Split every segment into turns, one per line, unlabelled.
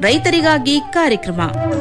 ರೈತರಿಗಾಗಿ ಕಾರ್ಯಕ್ರಮ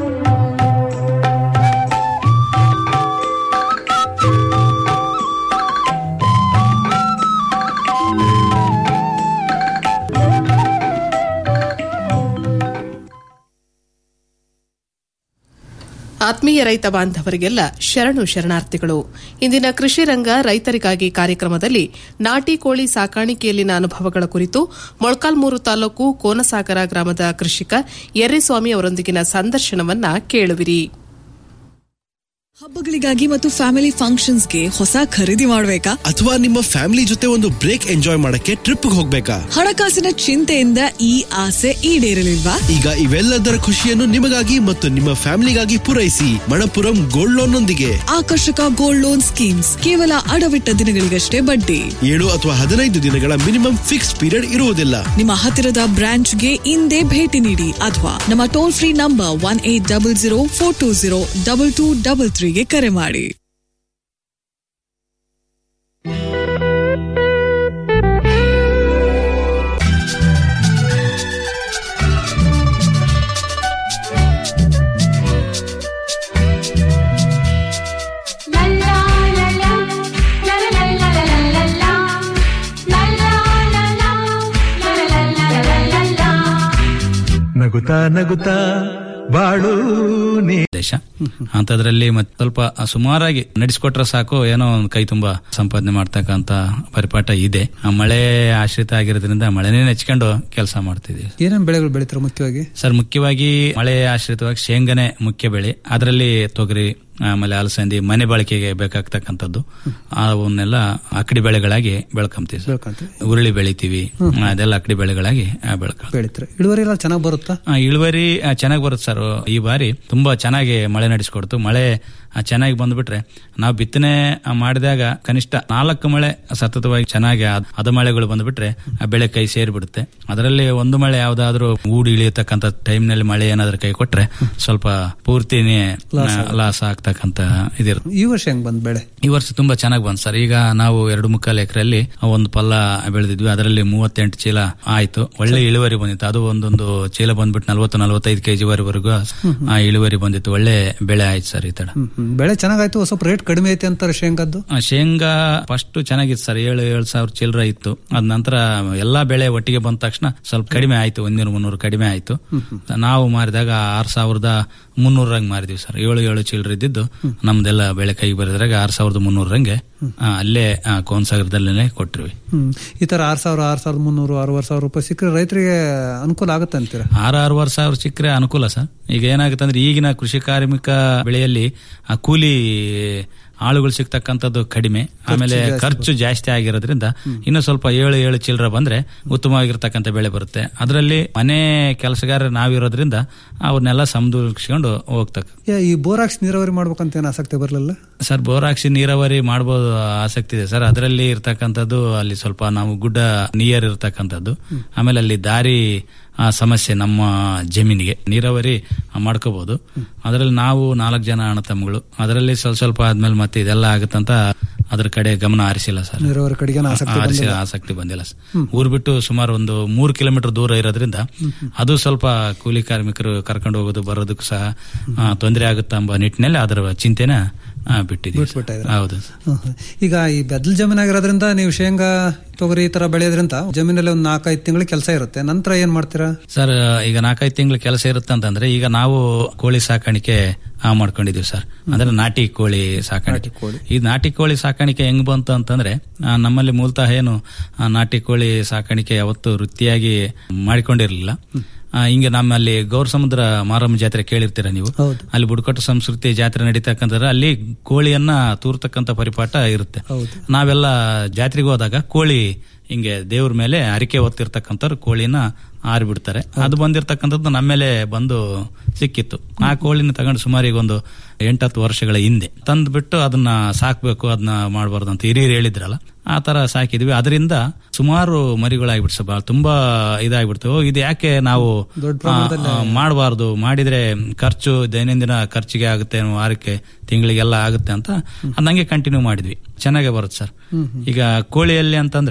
ಆತ್ಮೀಯ ರೈತ ಬಾಂಧವರಿಗೆಲ್ಲ ಶರಣು ಶರಣಾರ್ಥಿಗಳು ಇಂದಿನ ಕೃಷಿ ರಂಗ ರೈತರಿಗಾಗಿ ಕಾರ್ಯಕ್ರಮದಲ್ಲಿ ನಾಟಿ ಕೋಳಿ ಸಾಕಾಣಿಕೆಯಲ್ಲಿನ ಅನುಭವಗಳ ಕುರಿತು ಮೊಳಕಾಲ್ಮೂರು ತಾಲೂಕು ಕೋನಸಾಗರ ಗ್ರಾಮದ ಕೃಷಿಕ ಯರ್ರಿಸ್ವಾಮಿ ಅವರೊಂದಿಗಿನ ಸಂದರ್ಶನವನ್ನ ಕೇಳುವಿರಿ
ಹಬ್ಬಗಳಿಗಾಗಿ ಮತ್ತು ಫ್ಯಾಮಿಲಿ ಫಂಕ್ಷನ್ಸ್ಗೆ ಹೊಸ ಖರೀದಿ ಮಾಡಬೇಕಾ
ಅಥವಾ ನಿಮ್ಮ ಫ್ಯಾಮಿಲಿ ಜೊತೆ ಒಂದು ಬ್ರೇಕ್ ಎಂಜಾಯ್ ಮಾಡಕ್ಕೆ ಟ್ರಿಪ್ ಹೋಗ್ಬೇಕಾ
ಹಣಕಾಸಿನ ಚಿಂತೆಯಿಂದ ಈ ಆಸೆ ಈಡೇರಲಿಲ್ವಾ
ಈಗ ಇವೆಲ್ಲದರ ಖುಷಿಯನ್ನು ನಿಮಗಾಗಿ ಮತ್ತು ನಿಮ್ಮ ಫ್ಯಾಮಿಲಿಗಾಗಿ ಪೂರೈಸಿ ಮಣಪುರಂ ಗೋಲ್ಡ್ ಲೋನ್ ನೊಂದಿಗೆ
ಆಕರ್ಷಕ ಗೋಲ್ಡ್ ಲೋನ್ ಸ್ಕೀಮ್ಸ್ ಕೇವಲ ಅಡವಿಟ್ಟ ದಿನಗಳಿಗಷ್ಟೇ ಬಡ್ಡಿ
ಏಳು ಅಥವಾ ಹದಿನೈದು ದಿನಗಳ ಮಿನಿಮಮ್ ಫಿಕ್ಸ್ ಪೀರಿಯಡ್ ಇರುವುದಿಲ್ಲ
ನಿಮ್ಮ ಹತ್ತಿರದ ಬ್ರಾಂಚ್ಗೆ ಇಂದೇ ಭೇಟಿ ನೀಡಿ ಅಥವಾ ನಮ್ಮ toll free number one eight double zero four two zero double two double ತ್ರೀಗೆ ಕರೆ ಮಾಡಿ
ನಗುತ್ತಾ ನಗುತ್ತಾ ಬಾಳು ನೀ
ದೇಶ ಅಂತದ್ರಲ್ಲಿ ಮತ್ತೆ ಸ್ವಲ್ಪ ಸುಮಾರಾಗಿ ನಡೆಸ್ಕೊಟ್ರೆ ಸಾಕು ಏನೋ ಒಂದು ಕೈ ತುಂಬಾ ಸಂಪಾದನೆ ಮಾಡ್ತಕ್ಕಂತ ಪರಿಪಾಠ ಇದೆ ಆ ಮಳೆ ಆಶ್ರಿತ ಆಗಿರೋದ್ರಿಂದ ಮಳೆನೇ ನೆಚ್ಕೊಂಡು ಕೆಲಸ ಮಾಡ್ತಿದೀವಿ
ಏನೇನ್ ಬೆಳೆಗಳು ಬೆಳಿತಾರೆ ಮುಖ್ಯವಾಗಿ
ಸರ್ ಮುಖ್ಯವಾಗಿ ಮಳೆ ಆಶ್ರಿತವಾಗಿ ಶೇಂಗನೆ ಮುಖ್ಯ ಬೆಳೆ ಅದರಲ್ಲಿ ತೊಗರಿ ಆಮೇಲೆ ಅಲಸಂದಿ ಮನೆ ಬಳಕೆಗೆ ಬೇಕಾಗ್ತಕ್ಕಂಥದ್ದು ಅವನ್ನೆಲ್ಲ ಅಕ್ಕಡಿ ಬೆಳೆಗಳಾಗಿ ಬೆಳ್ಕೊಂತೀವಿ ಸರ್
ಬೆಳ್ಕೊಂತೀವಿ.
ಉರುಳಿ ಬೆಳಿತೀವಿ ಅದೆಲ್ಲ ಅಕ್ಕಡಿ ಬೆಳೆಗಳಾಗಿ ಬೆಳ್ಕ
ಬೆಳಿತಾರೆ ಇಳುವರಿ ಎಲ್ಲ ಚೆನ್ನಾಗಿ ಬರುತ್ತಾ
ಆ, ಇಳುವರಿ ಚೆನ್ನಾಗಿ ಬರುತ್ತೆ ಸರ್ ಈ ಬಾರಿ ತುಂಬಾ ಚೆನ್ನಾಗಿ ಮಳೆ ನಡೆಸ್ಕೊಡ್ತು ಮಳೆ ಆ, ಚೆನ್ನಾಗಿ ಬಂದ್ಬಿಟ್ರೆ ನಾವು ಬಿತ್ತನೆ ಆ, ಮಾಡಿದಾಗ ಕನಿಷ್ಠ ನಾಲ್ಕು ಮಳೆ ಸತತವಾಗಿ ಚೆನ್ನಾಗಿ ಆದ್- ಅದ ಮಳೆಗಳು ಬಂದ್ಬಿಟ್ರೆ ಆ ಬೆಳೆ ಕೈ ಸೇರಿಬಿಡುತ್ತೆ ಅದರಲ್ಲಿ ಒಂದು ಮಳೆ ಯಾವ್ದಾದ್ರು ಊಡಿ ಇಳಿಯತಕ್ಕಂತ ಟೈಮ್ನಲ್ಲಿ ಮಳೆ ಏನಾದ್ರೂ ಕೈ ಕೊಟ್ರೆ ಸ್ವಲ್ಪ ಪೂರ್ತಿನೇ ಲಾಸ್ ಆಗ್ತಕ್ಕಂತ ಇದಿರುತ್ತೆ
ಈ ವರ್ಷ ಹೆಂಗ್ ಬಂದ್ ಬೆಳೆ
ಈ ವರ್ಷ ತುಂಬಾ ಚೆನ್ನಾಗಿ ಬಂತು ಸರ್ ಈಗ ನಾವು ಎರಡು ಮುಕ್ಕಾಲು ಎಕರೆಯಲ್ಲಿ ಒಂದು ಪಲ್ಲ ಬೆಳೆದಿದ್ವಿ ಅದರಲ್ಲಿ ಮೂವತ್ತೆಂಟು ಚೀಲ ಆಯ್ತು ಒಳ್ಳೆ ಇಳುವರಿ ಬಂದಿತ್ತು ಅದು ಒಂದೊಂದು ಚೀಲ ಬಂದ್ಬಿಟ್ಟು ನಲ್ವತ್ತು ನಲ್ವತ್ತೈದು ಕೆಜಿ ವರೆಗೂ ಆ ಇಳುವರಿ ಬಂದಿತ್ತು ಒಳ್ಳೆ ಬೆಳೆ ಆಯ್ತು ಸರ್ ಈ ತರ
ಹ್ಮ್, ಹ್ಮ್. ಬೆಳೆ ಚೆನ್ನಾಗಾಯ್ತು ಸ್ವಲ್ಪ ರೇಟ್ ಕಡಿಮೆ ಐತೆ ಅಂತಾರೆ ಶೇಂಗಾದ್ದು
ಆ, ಶೇಂಗಾ ಫಸ್ಟ್ ಚೆನ್ನಾಗಿತ್ತು ಸರ್ ಏಳು ಏಳು ಸಾವಿರ ಚಿಲ್ಲರ ಇತ್ತು ಅದ ನಂತರ ಎಲ್ಲಾ ಬೆಳೆ ಒಟ್ಟಿಗೆ ಬಂದ ತಕ್ಷಣ ಸ್ವಲ್ಪ ಕಡಿಮೆ ಆಯ್ತು ಒಂದೂರು ಮುನ್ನೂರು ಕಡಿಮೆ ಆಯ್ತು ನಾವು ಮಾರಿದಾಗ ಆರ್ ಸಾವಿರದ ಮುನ್ನೂರಂಗ್ ಮಾರಿದ್ವಿ ಸರ್ ಏಳು ಏಳು ಚಿಲ್ಲರ ಇದ್ದಿದ್ದು ನಮ್ದೆಲ್ಲ ಬೆಳೆ ಕೈಗೆ ಬರೆದ್ರಾಗ ಆರ್ ಸಾವಿರದ ಮುನ್ನೂರಂಗೆ ಆ, ಅಲ್ಲೇ ಆ, ಕೋನ್ಸಾಗರದಲ್ಲೇ ಕೊಟ್ಟಿರ್ವಿ
ಹ್ಮ್ ಈ ತರ ಆರ್ ಸಾವಿರ ಆರ್ ಸಾವಿರದ ಮುನ್ನೂರು ಆರೂವರೆ ಸಾವಿರ ರೂಪಾಯಿ ಸಿಕ್ಕರೆ ರೈತರಿಗೆ ಅನುಕೂಲ ಆಗುತ್ತೆ ಅಂತೀರಾ
ಆರು ಆರೂವರೆ ಸಾವಿರ ಸಿಕ್ಕರೆ ಅನುಕೂಲ ಸರ್ ಈಗ ಏನಾಗುತ್ತೆ ಅಂದ್ರೆ ಈಗಿನ ಕೃಷಿ ಕಾರ್ಮಿಕ ಬೆಳೆಯಲ್ಲಿ ಆ ಕೂಲಿ ಆಳುಗಳು ಸಿಗ್ತಕ್ಕಂಥದ್ದು ಕಡಿಮೆ ಆಮೇಲೆ ಖರ್ಚು ಜಾಸ್ತಿ ಆಗಿರೋದ್ರಿಂದ ಇನ್ನು ಸ್ವಲ್ಪ ಏಳು ಏಳು ಚಿಲ್ಲರ ಬಂದ್ರೆ ಉತ್ತಮವಾಗಿರ್ತಕ್ಕಂಥ ಬೆಳೆ ಬರುತ್ತೆ ಅದರಲ್ಲಿ ಮನೆ ಕೆಲಸಗಾರ ನಾವಿರೋದ್ರಿಂದ ಅವ್ರನ್ನೆಲ್ಲ ಸಮದೂರಿಸ್ಕೊಂಡು ಹೋಗ್ತಕ್ಕ
ಯಾ, ಈ ಬೋರಾಕ್ಸ್ ನೀರಾವರಿ ಮಾಡ್ಬೇಕಂತ ಏನು ಆಸಕ್ತಿ ಬರಲಿಲ್ಲ
ಸರ್ ಬೋರಾಕ್ಸಿ ನೀರಾವರಿ ಮಾಡ್ಬೋದು ಆಸಕ್ತಿ ಇದೆ ಸರ್ ಅದರಲ್ಲಿ ಇರ್ತಕ್ಕಂಥದ್ದು ಅಲ್ಲಿ ಸ್ವಲ್ಪ ನಾವು ಗುಡ್ಡ ನಿಯರ್ ಇರ್ತಕ್ಕಂಥದ್ದು ಆಮೇಲೆ ಅಲ್ಲಿ ದಾರಿ ಆ, ಸಮಸ್ಯೆ ನಮ್ಮ ಜಮೀನಿಗೆ ನೀರಾವರಿ ಮಾಡ್ಕೋಬಹುದು ಅದರಲ್ಲಿ ನಾವು ನಾಲ್ಕು ಜನ ಅಣ್ಣ ತಮ್ಮಗಳು ಅದರಲ್ಲಿ ಸ್ವಲ್ಪ ಸ್ವಲ್ಪ ಆದ್ಮೇಲೆ ಮತ್ತೆ ಇದೆಲ್ಲ ಆಗುತ್ತಂತ ಅದ್ರ ಕಡೆ ಗಮನ ಹರಿಸಿಲ್ಲ ಸರ್
ನೀರಾವರಿ ಕಡೆಗೆ ಆಸಕ್ತಿ
ಆರಿಸಿ
ಬಂದಿಲ್ಲ.
ಆಸಕ್ತಿ ಬಂದಿಲ್ಲ ಸರ್ ಊರ್ ಬಿಟ್ಟು ಸುಮಾರು ಒಂದು ಮೂರು ಕಿಲೋಮೀಟರ್ ದೂರ ಇರೋದ್ರಿಂದ ಅದು ಸ್ವಲ್ಪ ಕೂಲಿ ಕಾರ್ಮಿಕರು ಕರ್ಕೊಂಡು ಹೋಗೋದು ಬರೋದಕ್ಕೂ ಸಹ ತೊಂದರೆ ಆಗುತ್ತಾ ಎಂಬ ನಿಟ್ಟಿನಲ್ಲಿ ಅದರ ಚಿಂತೆನ ಆ, ಬಿಟ್ಟಿದ್ದೀವಿ ಸರ್.
ಬಿಟ್ಬಿಟ್ಟ ಇದ್ರ.
ಹೌದು
ಹ್ಮ್, ಹ್ಮ್. ಈಗ ಈ ಬೆದ್ದಲ್ ಜಮೀನಾಗಿರೋದ್ರಿಂದ ನೀವು ಶೇಂಗಾ ತೊಗರಿ ಈ ತರ ಬೆಳೆಯೋದ್ರಿಂದ ಜಮೀನಲ್ಲಿ ಒಂದು ನಾಲ್ಕೈದು ತಿಂಗಳು ಕೆಲಸ ಇರುತ್ತೆ ನಂತರ ಏನ್ ಮಾಡ್ತೀರಾ
ಸರ್ ಈಗ ನಾಲ್ಕೈದು ತಿಂಗಳು ಕೆಲಸ ಇರುತ್ತೆ ಅಂತಂದ್ರೆ ಈಗ ನಾವು ಕೋಳಿ ಸಾಕಾಣಿಕೆ ಆ, ಮಾಡ್ಕೊಂಡಿದೀವಿ ಸರ್ ಅಂದ್ರೆ ನಾಟಿ ಕೋಳಿ ಸಾಕಾಣಿಕೆ ಈ ನಾಟಿ ಕೋಳಿ ಸಾಕಾಣಿಕೆ ಹೆಂಗ್ ಬಂತು ಅಂತಂದ್ರೆ ಆ, ನಮ್ಮಲ್ಲಿ ಮೂಲತಃ ಏನು ಆ, ನಾಟಿ ಕೋಳಿ ಸಾಕಾಣಿಕೆ ಯಾವತ್ತು ವೃತ್ತಿಯಾಗಿ ಮಾಡಿಕೊಂಡಿರಲಿಲ್ಲ ಆ, ಹಿಂಗೆ ನಮ್ಮಲ್ಲಿ ಗೌರ ಸಮುದ್ರ ಮಾರಮ್ಮ ಜಾತ್ರೆ ಕೇಳಿರ್ತೀರ ನೀವು
ಹೌದು.
ಅಲ್ಲಿ ಬುಡಕಟ್ಟು ಸಂಸ್ಕೃತಿ ಜಾತ್ರೆ ನಡೀತಕ್ಕಂಥದ್ರೆ ಅಲ್ಲಿ ಕೋಳಿಯನ್ನ ತೂರ್ತಕ್ಕಂಥ ಪರಿಪಾಠ ಇರುತ್ತೆ
ಹೌದು.
ನಾವೆಲ್ಲ ಜಾತ್ರೆಗೆ ಹೋದಾಗ ಕೋಳಿ ಹಿಂಗೆ ದೇವ್ರ ಮೇಲೆ ಅರಿಕೆ ಹೊತ್ತಿರ್ತಕ್ಕಂಥವ್ರು ಕೋಳಿನ ಆರಿಬಿಡ್ತಾರೆ ಅದು ಬಂದಿರ್ತಕ್ಕಂಥದ್ದು ನಮ್ಮ ಮೇಲೆ ಬಂದು ಸಿಕ್ಕಿತ್ತು ಆ ಕೋಳಿನ ತಗೊಂಡು ಸುಮಾರು ಈಗ ಒಂದು ಎಂಟತ್ತು ವರ್ಷಗಳ ಹಿಂದೆ ತಂದ್ಬಿಟ್ಟು ಅದನ್ನ ಸಾಕ್ಬೇಕು ಅದನ್ನ ಮಾಡಬಾರ್ದು ಅಂತ ಹಿರಿಯರು ಹೇಳಿದ್ರಲ್ಲ ಆ ತರ ಸಾಕಿದ್ವಿ ಅದರಿಂದ ಸುಮಾರು ಮರಿಗಳಾಗ್ಬಿಟ್ಟು ಸರ್ ತುಂಬಾ ಇದಾಗ್ಬಿಡ್ತು ಓ, ಇದು ಯಾಕೆ ನಾವು
ದೊಡ್ಡ ಪ್ರಮಾಣದಲ್ಲಿ
ಮಾಡಬಾರ್ದು ಮಾಡಿದ್ರೆ ಖರ್ಚು ದೈನಂದಿನ ಖರ್ಚಿಗೆ ಆಗುತ್ತೆ ವಾರಕ್ಕೆ ತಿಂಗಳಿಗೆಲ್ಲ ಆಗುತ್ತೆ ಅಂತ ಅದ್ ನಂಗೆ ಕಂಟಿನ್ಯೂ ಮಾಡಿದ್ವಿ ಚೆನ್ನಾಗೇ ಬರುತ್ತೆ ಸರ್ ಈಗ ಕೋಳಿಯಲ್ಲಿ ಅಂತಂದ್ರೆ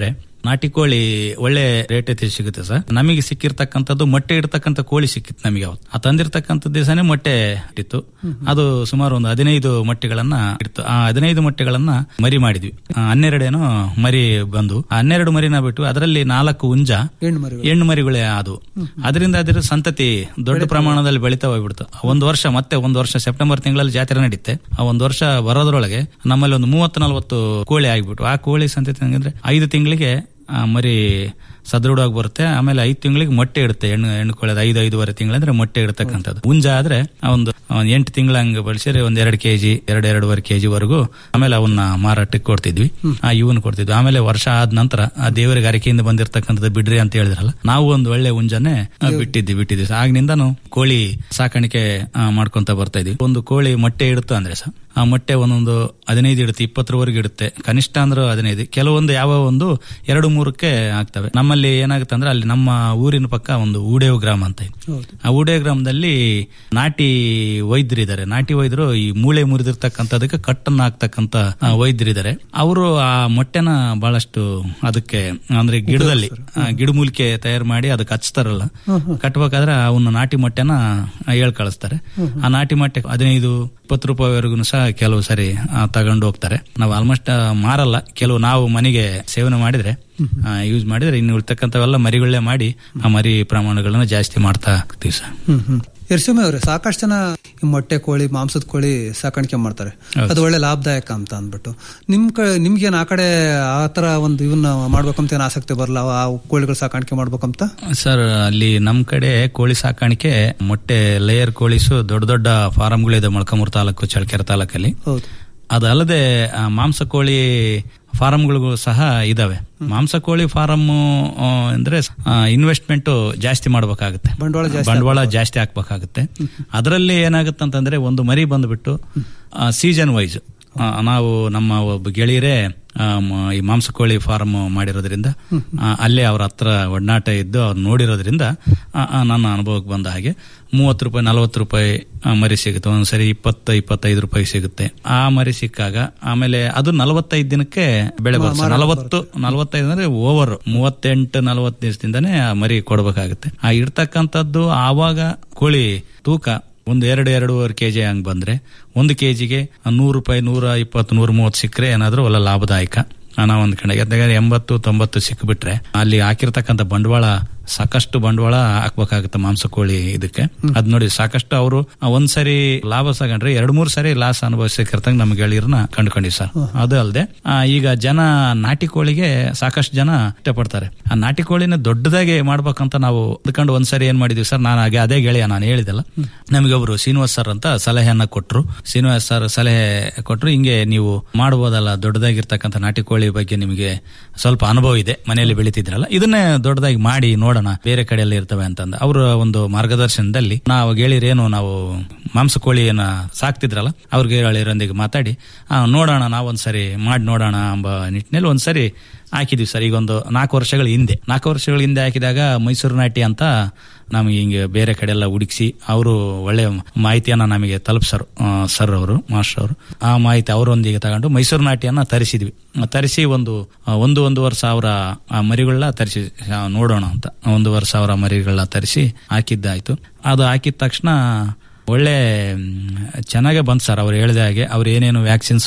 ನಾಟಿ ಕೋಳಿ ಒಳ್ಳೆ ರೇಟ್ ಐತಿ ಸಿಗುತ್ತೆ ಸರ್ ನಮಗೆ ಸಿಕ್ಕಿರ್ತಕ್ಕಂಥದ್ದು ಮೊಟ್ಟೆ ಇಡ್ತಕ್ಕಂಥ ಕೋಳಿ ಸಿಕ್ಕಿತ್ತು ನಮಗೆ ಅವತ್ತು ಆ ತಂದಿರ್ತಕ್ಕಂಥ ದಿವಸನೇ ಮೊಟ್ಟೆ ಇತ್ತು ಅದು ಸುಮಾರು ಒಂದು ಹದಿನೈದು ಮೊಟ್ಟೆಗಳನ್ನ ಇಡ್ತು ಆ ಹದಿನೈದು ಮೊಟ್ಟೆಗಳನ್ನ ಮರಿ ಮಾಡಿದ್ವಿ ಆ, ಹನ್ನೆರಡೇನೋ ಮರಿ ಬಂದು ಆ ಹನ್ನೆರಡು ಮರಿನ ಬಿಟ್ಟು ಅದರಲ್ಲಿ ನಾಲ್ಕು ಹುಂಜ
ಹೆಣ್ಣು ಮರಿ
ಹೆಣ್ಣು ಮರಿಗಳೇ ಅದು ಅದರಿಂದ ಅದರ ಸಂತತಿ ದೊಡ್ಡ ಪ್ರಮಾಣದಲ್ಲಿ ಬೆಳೀತಾ ಹೋಗ್ಬಿಡ್ತು ಒಂದು ವರ್ಷ ಮತ್ತೆ ಒಂದು ವರ್ಷ ಸೆಪ್ಟೆಂಬರ್ ತಿಂಗಳಲ್ಲಿ ಜಾತ್ರೆ ನಡೀತೆ ಆ ಒಂದು ವರ್ಷ ಬರೋದ್ರೊಳಗೆ ನಮ್ಮಲ್ಲಿ ಒಂದು ಮೂವತ್ತು ನಲವತ್ತು ಕೋಳಿ ಆಗಿಬಿಟ್ಟು ಆ ಕೋಳಿ ಸಂತತಿ ಹೆಂಗಂದ್ರೆ ಐದು ತಿಂಗಳಿಗೆ ಆ ಮರಿ ಸದೃಢವಾಗಿ ಬರುತ್ತೆ ಆಮೇಲೆ ಐದು ತಿಂಗಳಿಗೆ ಮೊಟ್ಟೆ ಇಡುತ್ತೆ ಹೆಣ್ಣು ಹೆಣ್ಣು ಕೋಳಿ ಅದು ಐದು ಐದೂವರೆ ತಿಂಗಳಂದ್ರೆ ಮೊಟ್ಟೆ ಇಡತಕ್ಕಂಥದ್ದು ಹುಂಜ ಆದ್ರೆ ಆ ಒಂದು ಒಂದ್ ಎಂಟು ತಿಂಗಳ ಹಂಗೆ ಬಳಸಿದ್ರೆ ಒಂದ್ ಎರಡು ಕೆಜಿ ಎರಡು ಎರಡೂವರೆ ಕೆಜಿ ವರೆಗೂ ಆಮೇಲೆ ಅವನ್ನ ಮಾರಾಟಕ್ಕೆ ಕೊಡ್ತಿದ್ವಿ ಆ ಇವನ್ ಕೊಡ್ತಿದ್ವಿ ಆಮೇಲೆ ವರ್ಷ ಆದ ನಂತರ ಆ ದೇವರಿಗೆ ಅರಿಕೆಯಿಂದ ಬಂದಿರತಕ್ಕಂಥದ್ದು ಬಿಡ್ರಿ ಅಂತ ಹೇಳಿದ್ರಲ್ಲ ನಾವು ಒಂದು ಒಳ್ಳೆ ಹುಂಜನೆ ಆ, ಬಿಟ್ಟಿದ್ವಿ ಬಿಟ್ಟಿದ್ವಿ ಆಗ್ನಿಂದನು ಕೋಳಿ ಸಾಕಾಣಿಕೆ ಆ, ಮಾಡ್ಕೊಂತ ಬರ್ತಾ ಇದ್ವಿ ಒಂದು ಕೋಳಿ ಮೊಟ್ಟೆ ಇಡುತ್ತೆ ಅಂದ್ರೆ ಸಹ ಆ ಮೊಟ್ಟೆ ಒಂದೊಂದು ಹದಿನೈದು ಇಡುತ್ತೆ ಇಪ್ಪತ್ತರವರೆಗೆ ಇಡುತ್ತೆ ಕನಿಷ್ಠ ಅಂದ್ರೆ ಹದಿನೈದು ಕೆಲವೊಂದು ಯಾವ ಒಂದು ಎರಡು ಮೂರಕ್ಕೆ ಆಗ್ತವೆ ನಮ್ಮಲ್ಲಿ ಏನಾಗುತ್ತೆ ಅಂದ್ರೆ ಅಲ್ಲಿ ನಮ್ಮ ಊರಿನ ಪಕ್ಕ ಒಂದು ಊಡೇವು ಗ್ರಾಮ ಅಂತ ಇದೆ ಆ ಊಡೇವು ಗ್ರಾಮದಲ್ಲಿ ನಾಟಿ ವೈದ್ಯರಿದ್ದಾರೆ ನಾಟಿ ವೈದ್ಯರು ಈ ಮೂಳೆ ಮುರಿದಿರ್ತಕ್ಕಂಥದಕ್ಕೆ ಕಟ್ಟನ್ನ ಹಾಕ್ತಕ್ಕಂತ ಆ, ವೈದ್ಯರಿದ್ದಾರೆ ಅವರು ಆ ಮೊಟ್ಟೆನ ಬಹಳಷ್ಟು ಅದಕ್ಕೆ ಅಂದ್ರೆ ಗಿಡದಲ್ಲಿ ಆ, ಗಿಡಮೂಲಿಕೆ ತಯಾರು ಮಾಡಿ ಅದಕ್ಕೆ ಹಚ್ತಾರಲ್ಲ ಕಟ್ಬೇಕಾದ್ರೆ ಅವನ್ನ ನಾಟಿ ಮೊಟ್ಟೆನ ಹೇಳ್ ಕಳಿಸ್ತಾರೆ ಆ ನಾಟಿ ಮೊಟ್ಟೆ ಹದಿನೈದು ಇಪ್ಪತ್ತು ರೂಪಾಯಿವರೆಗೂ ಸಹ ಕೆಲವು ಸರಿ ಆ, ತಗೊಂಡು ಹೋಗ್ತಾರೆ ನಾವು ಆಲ್ಮೋಸ್ಟ್ ಮಾರಲ್ಲ ಕೆಲವು ನಾವು ಮನೆಗೆ ಸೇವನೆ ಮಾಡಿದ್ರೆ ಯೂಸ್ ಮಾಡಿದ್ರೆ ಇನ್ನು ಉಳ್ತಕ್ಕಂಥವೆಲ್ಲ ಮರಿಗಳೇ ಮಾಡಿ ಆ ಮರಿ ಪ್ರಮಾಣಗಳನ್ನ ಜಾಸ್ತಿ ಮಾಡ್ತಾ ಹೋಗ್ತೀವಿ ಸರ್
ಹ್ಮ್ ಹ್ಮ್ ಯರ್ಸಿಮೆ ಅವ್ರೆ ಸಾಕಷ್ಟು ಜನ ಈ ಮೊಟ್ಟೆ ಕೋಳಿ ಮಾಂಸದ ಕೋಳಿ ಸಾಕಾಣಿಕೆ ಮಾಡ್ತಾರೆ ಅದು ಒಳ್ಳೆ ಲಾಭದಾಯಕ ಅಂತ ಅಂದ್ಬಿಟ್ಟು ನಿಮ್ ಕ ನಿಮ್ಗೇನ್ ಆ ಕಡೆ ಆ ತರ ಒಂದು ಇವನ್ನ ಮಾಡ್ಬೇಕಂತ ಏನ್ ಆಸಕ್ತಿ ಬರಲ್ಲ ಆ ಕೋಳಿಗಳು ಸಾಕಾಣಿಕೆ ಮಾಡ್ಬೇಕಂತ
ಸರ್ ಅಲ್ಲಿ ನಮ್ ಕಡೆ ಕೋಳಿ ಸಾಕಾಣಿಕೆ ಮೊಟ್ಟೆ ಲೇಯರ್ ಕೋಳಿಸು ದೊಡ್ಡ ದೊಡ್ಡ ಫಾರಂಗಳಿದೆ ಮೊಳಕಾಮೂರು ತಾಲೂಕು ಚಳ್ಳಕೆರೆ ತಾಲೂಕಲ್ಲಿ
ಹೌದು
ಅದಲ್ಲದೆ ಆ, ಮಾಂಸ ಕೋಳಿ ಫಾರಂಗಳಿಗೂ ಸಹ ಇದಾವೆ ಮಾಂಸ ಕೋಳಿ ಫಾರಂ ಅಂದ್ರೆ ಇನ್ವೆಸ್ಟ್ಮೆಂಟ್ ಜಾಸ್ತಿ ಮಾಡಬೇಕಾಗುತ್ತೆ
ಬಂಡವಾಳ ಜಾಸ್ತಿ
ಬಂಡವಾಳ ಜಾಸ್ತಿ ಹಾಕ್ಬೇಕಾಗುತ್ತೆ ಅದರಲ್ಲಿ ಏನಾಗುತ್ತೆ ಅಂತಂದ್ರೆ ಒಂದು ಮರಿ ಬಂದ್ಬಿಟ್ಟು ಸೀಸನ್ ವೈಸ್ ನಾವು ನಮ್ಮ ಒಬ್ಬ ಗೆಳೆಯರೇ ಆ, ಮ- ಈ ಮಾಂಸ ಕೋಳಿ ಫಾರ್ಮ್ ಮಾಡಿರೋದ್ರಿಂದ ಆ, ಅಲ್ಲೇ ಅವ್ರ ಹತ್ರ ಒಡನಾಟ ಇದ್ದು ಅವ್ರು ನೋಡಿರೋದ್ರಿಂದ ಆ, ಆ, ನನ್ನ ಅನುಭವಕ್ಕೆ ಬಂದ ಹಾಗೆ ಮೂವತ್ತು ರೂಪಾಯಿ ನಲವತ್ತು ರೂಪಾಯಿ ಆ, ಮರಿ ಸಿಗುತ್ತೆ ಒಂದ್ಸರಿ ಇಪ್ಪತ್ತು ಇಪ್ಪತ್ತೈದು ರೂಪಾಯಿ ಸಿಗುತ್ತೆ ಆ ಮರಿ ಸಿಕ್ಕಾಗ ಆಮೇಲೆ ಅದು ನಲವತ್ತೈದು ದಿನಕ್ಕೆ ಬೆಳೆ ಬರುತ್ತೆ ನಲವತ್ತು ನಲವತ್ತೈದು ಅಂದ್ರೆ ಓವರ್ ಮೂವತ್ತೆಂಟು ನಲವತ್ತು ದಿವಸದಿಂದಾನೇ ಆ ಮರಿ ಕೊಡ್ಬೇಕಾಗುತ್ತೆ ಆ ಇಡ್ತಕ್ಕಂಥದ್ದು ಆವಾಗ ಕೋಳಿ ತೂಕ ಒಂದು ಎರಡು ಎರಡೂವರೆ ಕೆಜಿ ಹಂಗ್ ಬಂದ್ರೆ ಒಂದು ಕೆಜಿಗೆ ನೂರು ರೂಪಾಯಿ ನೂರ ಇಪ್ಪತ್ತು ನೂರ ಮೂವತ್ತು ಸಿಕ್ಕರೆ ಏನಾದ್ರೂ ಒಳ್ಳೆ ಲಾಭದಾಯಕ ನಾವು ಒಂದ್ ಕಡೆ ಯಾಕಂದ್ರೆ ಎಂಬತ್ತು ತೊಂಬತ್ತು ಸಿಕ್ಬಿಟ್ರೆ ಅಲ್ಲಿ ಹಾಕಿರ್ತಕ್ಕಂಥ ಬಂಡವಾಳ ಸಾಕಷ್ಟು ಬಂಡವಾಳ ಹಾಕ್ಬೇಕಾಗುತ್ತೆ ಮಾಂಸ ಕೋಳಿ ಇದಕ್ಕೆ ಅದ್ ನೋಡಿ ಸಾಕಷ್ಟು ಅವರು ಒಂದ್ಸರಿ ಲಾಭ ತಗೊಂಡ್ರೆ ಎರಡ್ ಮೂರ್ ಸರಿ ಲಾಸ್ ಅನುಭವಿಸಿರ್ತಂಗ ನಮ್ಗೆ ಗೆಳೆಯರನ್ನ ಕಂಡುಕೊಂಡಿವಿ ಸರ್ ಅದು ಅಲ್ಲದೆ ಈಗ ಜನ ನಾಟಿ ಕೋಳಿಗೆ ಸಾಕಷ್ಟು ಜನ ಇಷ್ಟಪಡ್ತಾರೆ ಆ ನಾಟಿ ಕೋಳಿನ ದೊಡ್ಡದಾಗಿ ಮಾಡ್ಬೇಕಂತ ನಾವು ಅಂದ್ಕೊಂಡು ಒಂದ್ಸರಿ ಏನ್ ಮಾಡಿದ್ವಿ ಸರ್ ನಾನು ಹಾಗೆ ಅದೇ ಗೆಳೆಯ ನಾನು ಹೇಳಿದಲ್ಲ ನಮಗೆ ಒಬ್ರು ಶ್ರೀನಿವಾಸ್ ಸರ್ ಅಂತ ಸಲಹೆಯನ್ನ ಕೊಟ್ರು ಶ್ರೀನಿವಾಸ್ ಸರ್ ಸಲಹೆ ಕೊಟ್ರು ಹಿಂಗೆ ನೀವು ಮಾಡಬಹುದಲ್ಲ ದೊಡ್ಡದಾಗಿರ್ತಕ್ಕಂಥ ನಾಟಿ ಕೋಳಿ ಬಗ್ಗೆ ನಿಮಗೆ ಸ್ವಲ್ಪ ಅನುಭವ ಇದೆ ಮನೆಯಲ್ಲಿ ಬೆಳಿತಿದ್ರಲ್ಲ ಇದನ್ನೇ ದೊಡ್ಡದಾಗಿ ಮಾಡಿ ನೋಡೋಣ ಬೇರೆ ಕಡೆಯಲ್ಲಿ ಇರ್ತವೆ ಅಂತಂದ ಅವರ ಒಂದು ಮಾರ್ಗದರ್ಶನದಲ್ಲಿ ನಾವು ಗೆಳೆಯರೇನು ನಾವು ಮಾಂಸ ಕೋಳಿಯನ್ನ ಸಾಕ್ತಿದ್ರಲ್ಲ ಅವ್ರ ಗೆಳೆಯರೊಂದಿಗೆ ಮಾತಾಡಿ ಆ, ನೋಡೋಣ ನಾವೊಂದ್ಸರಿ ಮಾಡಿ ನೋಡೋಣ ಎಂಬ ನಿಟ್ಟಿನಲ್ಲಿ ಒಂದ್ಸರಿ ಹಾಕಿದ್ವಿ ಸರ್ ಈಗ ಒಂದು ನಾಲ್ಕು ವರ್ಷಗಳ ಹಿಂದೆ ನಾಲ್ಕು ವರ್ಷಗಳ ಹಿಂದೆ ಹಾಕಿದಾಗ ಮೈಸೂರು ನಾಟಿ ಅಂತ ನಮಗೆ ಹಿಂಗೆ ಬೇರೆ ಕಡೆ ಎಲ್ಲ ಹುಡುಕಿಸಿ ಅವರು ಒಳ್ಳೆ ಮಾಹಿತಿಯನ್ನ ನಮಗೆ ತಲುಪಿಸರು ಸರ್ ಅವರು ಮಾಸ್ಟರ್ ಅವರು ಆ ಮಾಹಿತಿ ಅವರೊಂದಿಗೆ ತಗೊಂಡು ಮೈಸೂರು ನಾಟಿಯನ್ನ ತರಿಸಿದ್ವಿ ತರಿಸಿ ಒಂದು ಆ, ಒಂದು ಒಂದೂವರೆ ಸಾವಿರ ಆ ಮರಿಗಳನ್ನ ತರಿಸಿ ಆ, ನೋಡೋಣ ಅಂತ ಒಂದೂವರೆ ಸಾವಿರ ಮರಿಗಳನ್ನ ತರಿಸಿ ಹಾಕಿದ್ದಾಯ್ತು ಅದು ಹಾಕಿದ ತಕ್ಷಣ ಒಳ್ಳೆ ಮ್, ಚೆನ್ನಾಗೇ ಬಂತು ಸರ್ ಅವ್ರು ಹೇಳಿದ ಹಾಗೆ ಅವ್ರು ಏನೇನು ವ್ಯಾಕ್ಸಿನ್ಸ್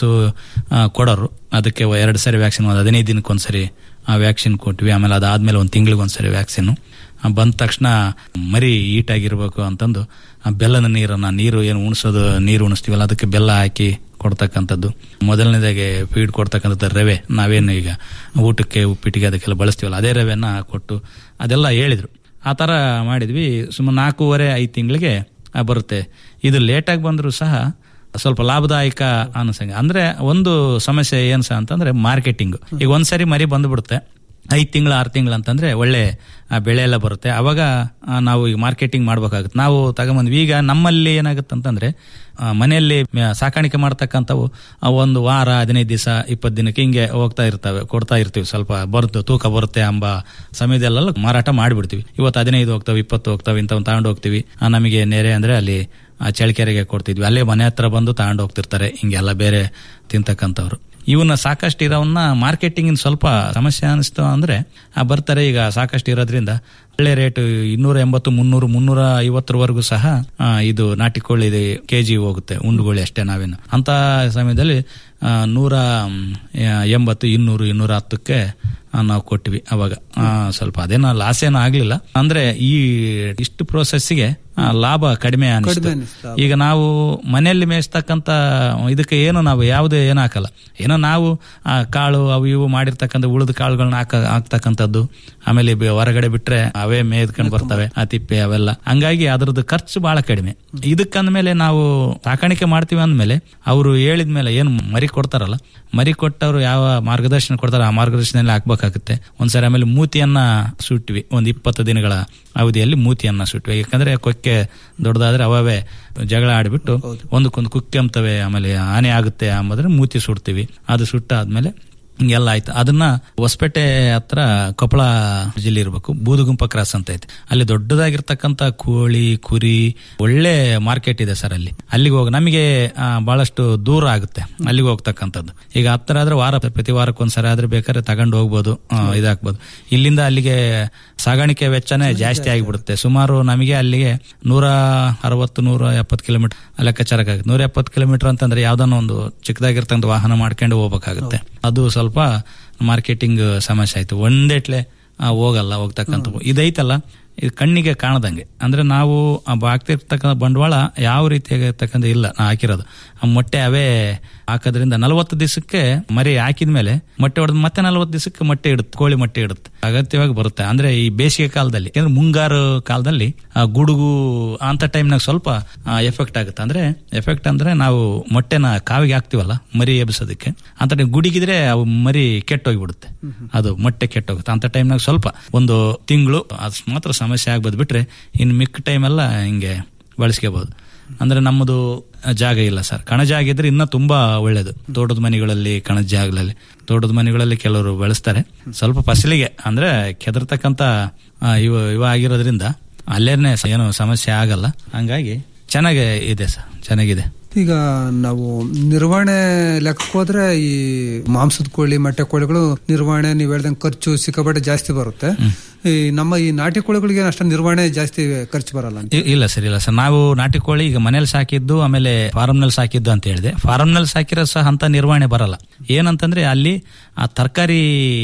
ಕೊಡೋರು ಅದಕ್ಕೆ ಎರಡು ಸರಿ ವ್ಯಾಕ್ಸಿನ್ ಒಂದು ಹದಿನೈದು ದಿನಕ್ಕೆ ಒಂದ್ಸರಿ ಆ ವ್ಯಾಕ್ಸಿನ್ ಕೊಟ್ವಿ ಆಮೇಲೆ ಅದಾದ್ಮೇಲೆ ಒಂದು ತಿಂಗಳಿಗೆ ಒಂದ್ಸರಿ ವ್ಯಾಕ್ಸಿನ್ ಬಂದ ತಕ್ಷಣ ಮರಿ ಈಟಾಗಿರ್ಬೇಕು ಅಂತಂದು ಆ ಬೆಲ್ಲದ ನೀರನ್ನ ನೀರು ಏನು ಉಣಿಸೋದು ನೀರು ಉಣಿಸ್ತೀವಲ್ಲ ಅದಕ್ಕೆ ಬೆಲ್ಲ ಹಾಕಿ ಕೊಡ್ತಕ್ಕಂಥದ್ದು ಮೊದಲನೇದಾಗಿ ಫೀಡ್ ಕೊಡ್ತಕ್ಕಂಥದ್ದು ರವೆ ನಾವೇನು ಈಗ ಊಟಕ್ಕೆ ಉಪ್ಪಿಟ್ಟಿಗೆ ಅದಕ್ಕೆಲ್ಲ ಬಳಸ್ತೀವಲ್ಲ ಅದೇ ರವೆನ ಕೊಟ್ಟು ಅದೆಲ್ಲ ಹೇಳಿದ್ರು ಆ ಥರ ಮಾಡಿದ್ವಿ ಸುಮಾರು ನಾಲ್ಕೂವರೆ ಐದು ತಿಂಗಳಿಗೆ ಆ, ಬರುತ್ತೆ ಇದು ಲೇಟಾಗಿ ಬಂದರೂ ಸಹ ಸ್ವಲ್ಪ ಲಾಭದಾಯಕ ಅನ್ಸಂಗೆ ಅಂದ್ರೆ ಒಂದು ಸಮಸ್ಯೆ ಏನ್ ಸಹ ಅಂತಂದ್ರೆ ಮಾರ್ಕೆಟಿಂಗ್ ಈಗ ಒಂದ್ಸರಿ ಮರಿ ಬಂದ್ಬಿಡುತ್ತೆ ಐದು ತಿಂಗಳು ಆರು ತಿಂಗಳು ಅಂತಂದ್ರೆ ಒಳ್ಳೆ ಆ, ಬೆಳೆ ಎಲ್ಲ ಬರುತ್ತೆ ಅವಾಗ ಆ, ನಾವು ಈಗ ಮಾರ್ಕೆಟಿಂಗ್ ಮಾಡ್ಬೇಕಾಗುತ್ತೆ ನಾವು ತಗೊಂಬಂದ್ವಿ ಈಗ ನಮ್ಮಲ್ಲಿ ಏನಾಗುತ್ತೆ ಅಂತಂದ್ರೆ ಆ, ಮನೆಯಲ್ಲಿ ಮ- ಸಾಕಾಣಿಕೆ ಮಾಡ್ತಕ್ಕಂಥವು ಆ, ಒಂದು ವಾರ ಹದಿನೈದು ದಿವಸ ಇಪ್ಪತ್ತು ದಿನಕ್ಕೆ ಹಿಂಗೆ ಹೋಗ್ತಾ ಇರ್ತವೆ ಕೊಡ್ತಾ ಇರ್ತೀವಿ ಸ್ವಲ್ಪ ಬರುತ್ತೆ ತೂಕ ಬರುತ್ತೆ ಎಂಬ ಸಮಯದಲ್ಲೆಲ್ಲ ಮಾರಾಟ ಮಾಡಿಬಿಡ್ತೀವಿ ಇವತ್ತು ಹದಿನೈದು ಹೋಗ್ತಾವೆ ಇಪ್ಪತ್ತು ಹೋಗ್ತಾವೆ ಇಂಥವ್ ತಗೊಂಡು ಹೋಗ್ತೀವಿ ಆ, ನಮಗೆ ನೆರೆ ಅಂದ್ರೆ ಅಲ್ಲಿ ಆ ಚಳ್ಳಕೆರೆಗೆ ಕೊಡ್ತಿದ್ವಿ ಅಲ್ಲೇ ಮನೆ ಹತ್ರ ಬಂದು ತಗೊಂಡು ಹೋಗ್ತಿರ್ತಾರೆ ಹಿಂಗೆಲ್ಲ ಬೇರೆ ತಿಂತಕ್ಕಂಥವ್ರು ಇವನ್ನ ಸಾಕಷ್ಟು ಇರೋವನ್ನ ಮಾರ್ಕೆಟಿಂಗ್ ಸ್ವಲ್ಪ ಸಮಸ್ಯೆ ಅನಿಸ್ತು ಅಂದ್ರೆ ಆ ಬರ್ತಾರೆ ಈಗ ಸಾಕಷ್ಟು ಇರೋದ್ರಿಂದ ಒಳ್ಳೆ ರೇಟ್ ಇನ್ನೂರ ಎಂಬತ್ತು ಮುನ್ನೂರು ಮುನ್ನೂರ ಐವತ್ತರವರೆಗೂ ಸಹ ಆ, ಇದು ನಾಟಿ ಕೋಳಿ ಕೆಜಿ ಹೋಗುತ್ತೆ ಉಂಡುಗೋಳಿ ಅಷ್ಟೇ ನಾವೇನು ಅಂತ ಸಮಯದಲ್ಲಿ ಆ, ನೂರ ಮ್, ಎಂಬತ್ತು ಇನ್ನೂರು ಇನ್ನೂರ ಹತ್ತಕ್ಕೆ ಆ, ನಾವು ಕೊಟ್ವಿ ಅವಾಗ ಆ, ಸ್ವಲ್ಪ ಅದೇನೋ ಲಾಸ್ ಏನೋ ಆಗ್ಲಿಲ್ಲ ಅಂದ್ರೆ ಈ ಇಷ್ಟು ಪ್ರೋಸೆಸ್ಗೆ ಲಾಭ ಕಡಿಮೆ ಅನಿಸ್ತು
ಕಡಿಮೆ ಅನಿಸ್ತು.
ಈಗ ನಾವು ಮನೆಯಲ್ಲಿ ಮೇಯಿಸ್ತಕ್ಕಂತ ಇದಕ್ಕೆ ಏನು ನಾವು ಯಾವುದೇ ಏನು ಹಾಕಲ್ಲ ಏನೋ ನಾವು ಆ ಕಾಳು ಅವು ಇವು ಮಾಡಿರ್ತಕ್ಕಂಥ ಉಳಿದ ಕಾಳುಗಳನ್ನ ಹಾಕ ಹಾಕ್ತಕ್ಕಂಥದ್ದು ಆಮೇಲೆ ಬೆ- ಹೊರಗಡೆ ಬಿಟ್ರೆ ಅವೇ ಮೇಯ್ದ್ಕೊಂಡು ಬರ್ತವೆ ಆ ತಿಪ್ಪೆ ಅವೆಲ್ಲ ಹಂಗಾಗಿ ಅದ್ರದ್ದು ಖರ್ಚು ಬಹಳ ಕಡಿಮೆ ಇದಕ್ಕಂದ್ಮೇಲೆ ನಾವು ಸಾಕಾಣಿಕೆ ಮಾಡ್ತೀವಿ ಅಂದ್ಮೇಲೆ ಅವರು ಹೇಳಿದ್ಮೇಲೆ ಏನು ಮರಿ ಕೊಡ್ತಾರಲ್ಲ ಮರಿ ಕೊಟ್ಟವರು ಯಾವ ಮಾರ್ಗದರ್ಶನ ಕೊಡ್ತಾರ ಆ ಮಾರ್ಗದರ್ಶನದಲ್ಲಿ ಹಾಕ್ಬೇಕಾಗುತ್ತೆ ಒಂದ್ಸರಿ ಆಮೇಲೆ ಮೂತಿಯನ್ನ ಸುಟ್ವಿ ಒಂದ್ ಇಪ್ಪತ್ತು ದಿನಗಳ ಅವಧಿಯಲ್ಲಿ ಮೂತಿಯನ್ನ ಸುಟ್ವಿ ಯಾಕಂದ್ರೆ ಕೊಕ್ಕೆ ದೊಡ್ಡದಾದ್ರೆ ಅವೇ ಜಗಳ ಆಡ್ಬಿಟ್ಟು ಒಂದಕ್ಕೊಂದು ಕುಕ್ಕೆಂಬ್ತವೆ ಆಮೇಲೆ ಹಾನಿ ಆಗುತ್ತೆ ಅಂಬುದ್ರೆ ಮೂತಿ ಸುಡ್ತೀವಿ ಅದು ಸುಟ್ಟಾದ್ಮೇಲೆ ಹಿಂಗೆಲ್ಲ ಆಯ್ತು ಅದನ್ನ ಹೊಸಪೇಟೆ ಹತ್ರ ಕೊಪ್ಪಳ ಜಿಲ್ಲೆ ಇರಬೇಕು ಬೂದುಗುಂಪ ಕ್ರಾಸ್ ಅಂತ ಐತೆ ಅಲ್ಲಿ ದೊಡ್ಡದಾಗಿರ್ತಕ್ಕಂಥ ಕೋಳಿ ಕುರಿ ಒಳ್ಳೆ ಮಾರ್ಕೆಟ್ ಇದೆ ಸರ್ ಅಲ್ಲಿ ಅಲ್ಲಿಗೆ ಹೋಗಿ ನಮಗೆ ಆ, ಬಹಳಷ್ಟು ದೂರ ಆಗುತ್ತೆ ಅಲ್ಲಿಗೆ ಹೋಗ್ತಕ್ಕಂಥದ್ದು ಈಗ ಹತ್ರ ಆದ್ರೆ ವಾರ ಪ್ರತಿ ವಾರಕ್ಕೆ ಒಂದ್ಸರಿ ಆದ್ರೆ ಬೇಕಾದ್ರೆ ತಗೊಂಡು ಹೋಗ್ಬೋದು ಆ, ಇದಾಕ್ಬೋದು ಇಲ್ಲಿಂದ ಅಲ್ಲಿಗೆ ಸಾಗಾಣಿಕೆ ವೆಚ್ಚನೇ ಜಾಸ್ತಿ ಆಗಿಬಿಡುತ್ತೆ ಸುಮಾರು ನಮಗೆ ಅಲ್ಲಿಗೆ ನೂರ ಅರವತ್ತು ನೂರ ಎಪ್ಪತ್ತು ಕಿಲೋಮೀಟರ್ ಲೆಕ್ಕಾಚಾರಕ್ಕಾಗುತ್ತೆ ನೂರ ಎಪ್ಪತ್ತು ಕಿಲೋಮೀಟರ್ ಅಂತಂದ್ರೆ ಯಾವ್ದಾನ ಒಂದು ಚಿಕ್ಕದಾಗಿರ್ತಕ್ಕಂಥ ವಾಹನ ಮಾಡ್ಕೊಂಡು ಹೋಗ್ಬೇಕಾಗುತ್ತೆ ಅದು ಸ್ವಲ್ಪ ಮಾರ್ಕೆಟಿಂಗ್ ಸಮಸ್ಯೆ ಆಯ್ತು ಒಂದೇಟ್ಲೆ ಆ, ಹೋಗಲ್ಲ ಹೋಗ್ತಕ್ಕಂಥ ಇದೈತಲ್ಲ ಇದು ಕಣ್ಣಿಗೆ ಕಾಣದಂಗೆ ಅಂದ್ರೆ ನಾವು ಆ ಹಾಕ್ತಿರ್ತಕ್ಕಂಥ ಬಂಡವಾಳ ಯಾವ ರೀತಿಯಾಗಿರ್ತಕ್ಕಂಥ ಇಲ್ಲ ನಾ ಹಾಕಿರೋದು ಆ ಮೊಟ್ಟೆ ಅವೇ ಹಾಕೋದ್ರಿಂದ ನಲವತ್ತು ದಿವಸಕ್ಕೆ ಮರಿ ಹಾಕಿದ್ಮೇಲೆ ಮೊಟ್ಟೆ ಹೊಡೆದು ಮತ್ತೆ ನಲವತ್ತು ದಿವಸಕ್ಕೆ ಮೊಟ್ಟೆ ಇಡುತ್ತೆ ಕೋಳಿ ಮೊಟ್ಟೆ ಇಡುತ್ತೆ ಅಗತ್ಯವಾಗಿ ಬರುತ್ತೆ ಅಂದ್ರೆ ಈ ಬೇಸಿಗೆ ಕಾಲದಲ್ಲಿ ಯಾಕಂದ್ರೆ ಮುಂಗಾರು ಕಾಲದಲ್ಲಿ ಆ ಗುಡುಗು ಅಂತ ಟೈಮ್ನಾಗ ಸ್ವಲ್ಪ ಎಫೆಕ್ಟ್ ಆಗುತ್ತೆ ಅಂದ್ರೆ ಎಫೆಕ್ಟ್ ಅಂದ್ರೆ ನಾವು ಮೊಟ್ಟೆನ ಕಾವಿಗೆ ಹಾಕ್ತಿವಲ್ಲ ಮರಿ ಎಬ್ಸೋದಕ್ಕೆ ಅಂತ time ಗುಡುಗಿದ್ರೆ ಅವು ಮರಿ ಕೆಟ್ಟೋಗ್ಬಿಡುತ್ತೆ ಅದು ಮೊಟ್ಟೆ ಕೆಟ್ಟೋಗುತ್ತೆ ಅಂತ ಟೈಮ್ನಾಗ ಸ್ವಲ್ಪ ಒಂದು ತಿಂಗಳು ಅದು ಮಾತ್ರ ಸಮಸ್ಯೆ ಆಗ್ಬೋದು ಬಿಟ್ರೆ ಇನ್ನು ಮಿಕ್ಕ ಟೈಮ್ ಎಲ್ಲ ಹಿಂಗೆ ಬಳಸ್ಕೋಬಹುದು ಅಂದ್ರೆ ನಮ್ಮದು ಜಾಗ ಇಲ್ಲ ಸರ್ ಕಣ ಜಾಗ ಇದ್ರೆ ಇನ್ನೂ ತುಂಬಾ ಒಳ್ಳೇದು ತೋಟದ ಮನೆಗಳಲ್ಲಿ ಕಣದ ಜಾಗಗಳಲ್ಲಿ ತೋಟದ ಮನೆಗಳಲ್ಲಿ ಕೆಲವರು ಬೆಳೆಸ್ತಾರೆ ಸ್ವಲ್ಪ ಫಸಲಿಗೆ ಅಂದ್ರೆ ಕೆದರ್ತಕ್ಕಂತ ಆ, ಇವ ಇವ ಆಗಿರೋದ್ರಿಂದ ಅಲ್ಲೇನೆ ಏನು ಸಮಸ್ಯೆ ಆಗಲ್ಲ ಹಂಗಾಗಿ ಚೆನ್ನಾಗಿ ಇದೆ ಸರ್ ಚೆನ್ನಾಗಿದೆ
ಈಗ ನಾವು ನಿರ್ವಹಣೆ ಲೆಕ್ಕಕ್ಕೆ ಹೋದ್ರೆ ಈ ಮಾಂಸದ ಕೋಳಿ ಮೊಟ್ಟೆ ಕೋಳಿಗಳು ನಿರ್ವಹಣೆ ನೀವು ಹೇಳ್ದಂಗೆ ಖರ್ಚು ಸಿಕ್ಕಾಪಟ್ಟೆ ಜಾಸ್ತಿ ಬರುತ್ತೆ ಈ ನಮ್ಮ ಈ ನಾಟಿ ಕೋಳಿಗಳಿಗೆ ಅಷ್ಟ ನಿರ್ವಹಣೆ ಜಾಸ್ತಿ ಖರ್ಚು ಬರಲ್ಲ ಅಂತ
ಇ- ಇಲ್ಲ ಸರ್ ಇಲ್ಲ ಸರ್ ನಾವು ನಾಟಿ ಕೋಳಿ ಈಗ ಮನೇಲಿ ಸಾಕಿದ್ದು ಆಮೇಲೆ ಫಾರಂ ನಲ್ಲಿ ಸಾಕಿದ್ದು ಅಂತ ಹೇಳಿದೆ ಫಾರಂ ನಲ್ಲಿ ಸಾಕಿರೋ ಸಹ ಅಂತ ನಿರ್ವಹಣೆ ಬರಲ್ಲ ಏನಂತಂದ್ರೆ ಅಲ್ಲಿ ಆ ತರಕಾರಿ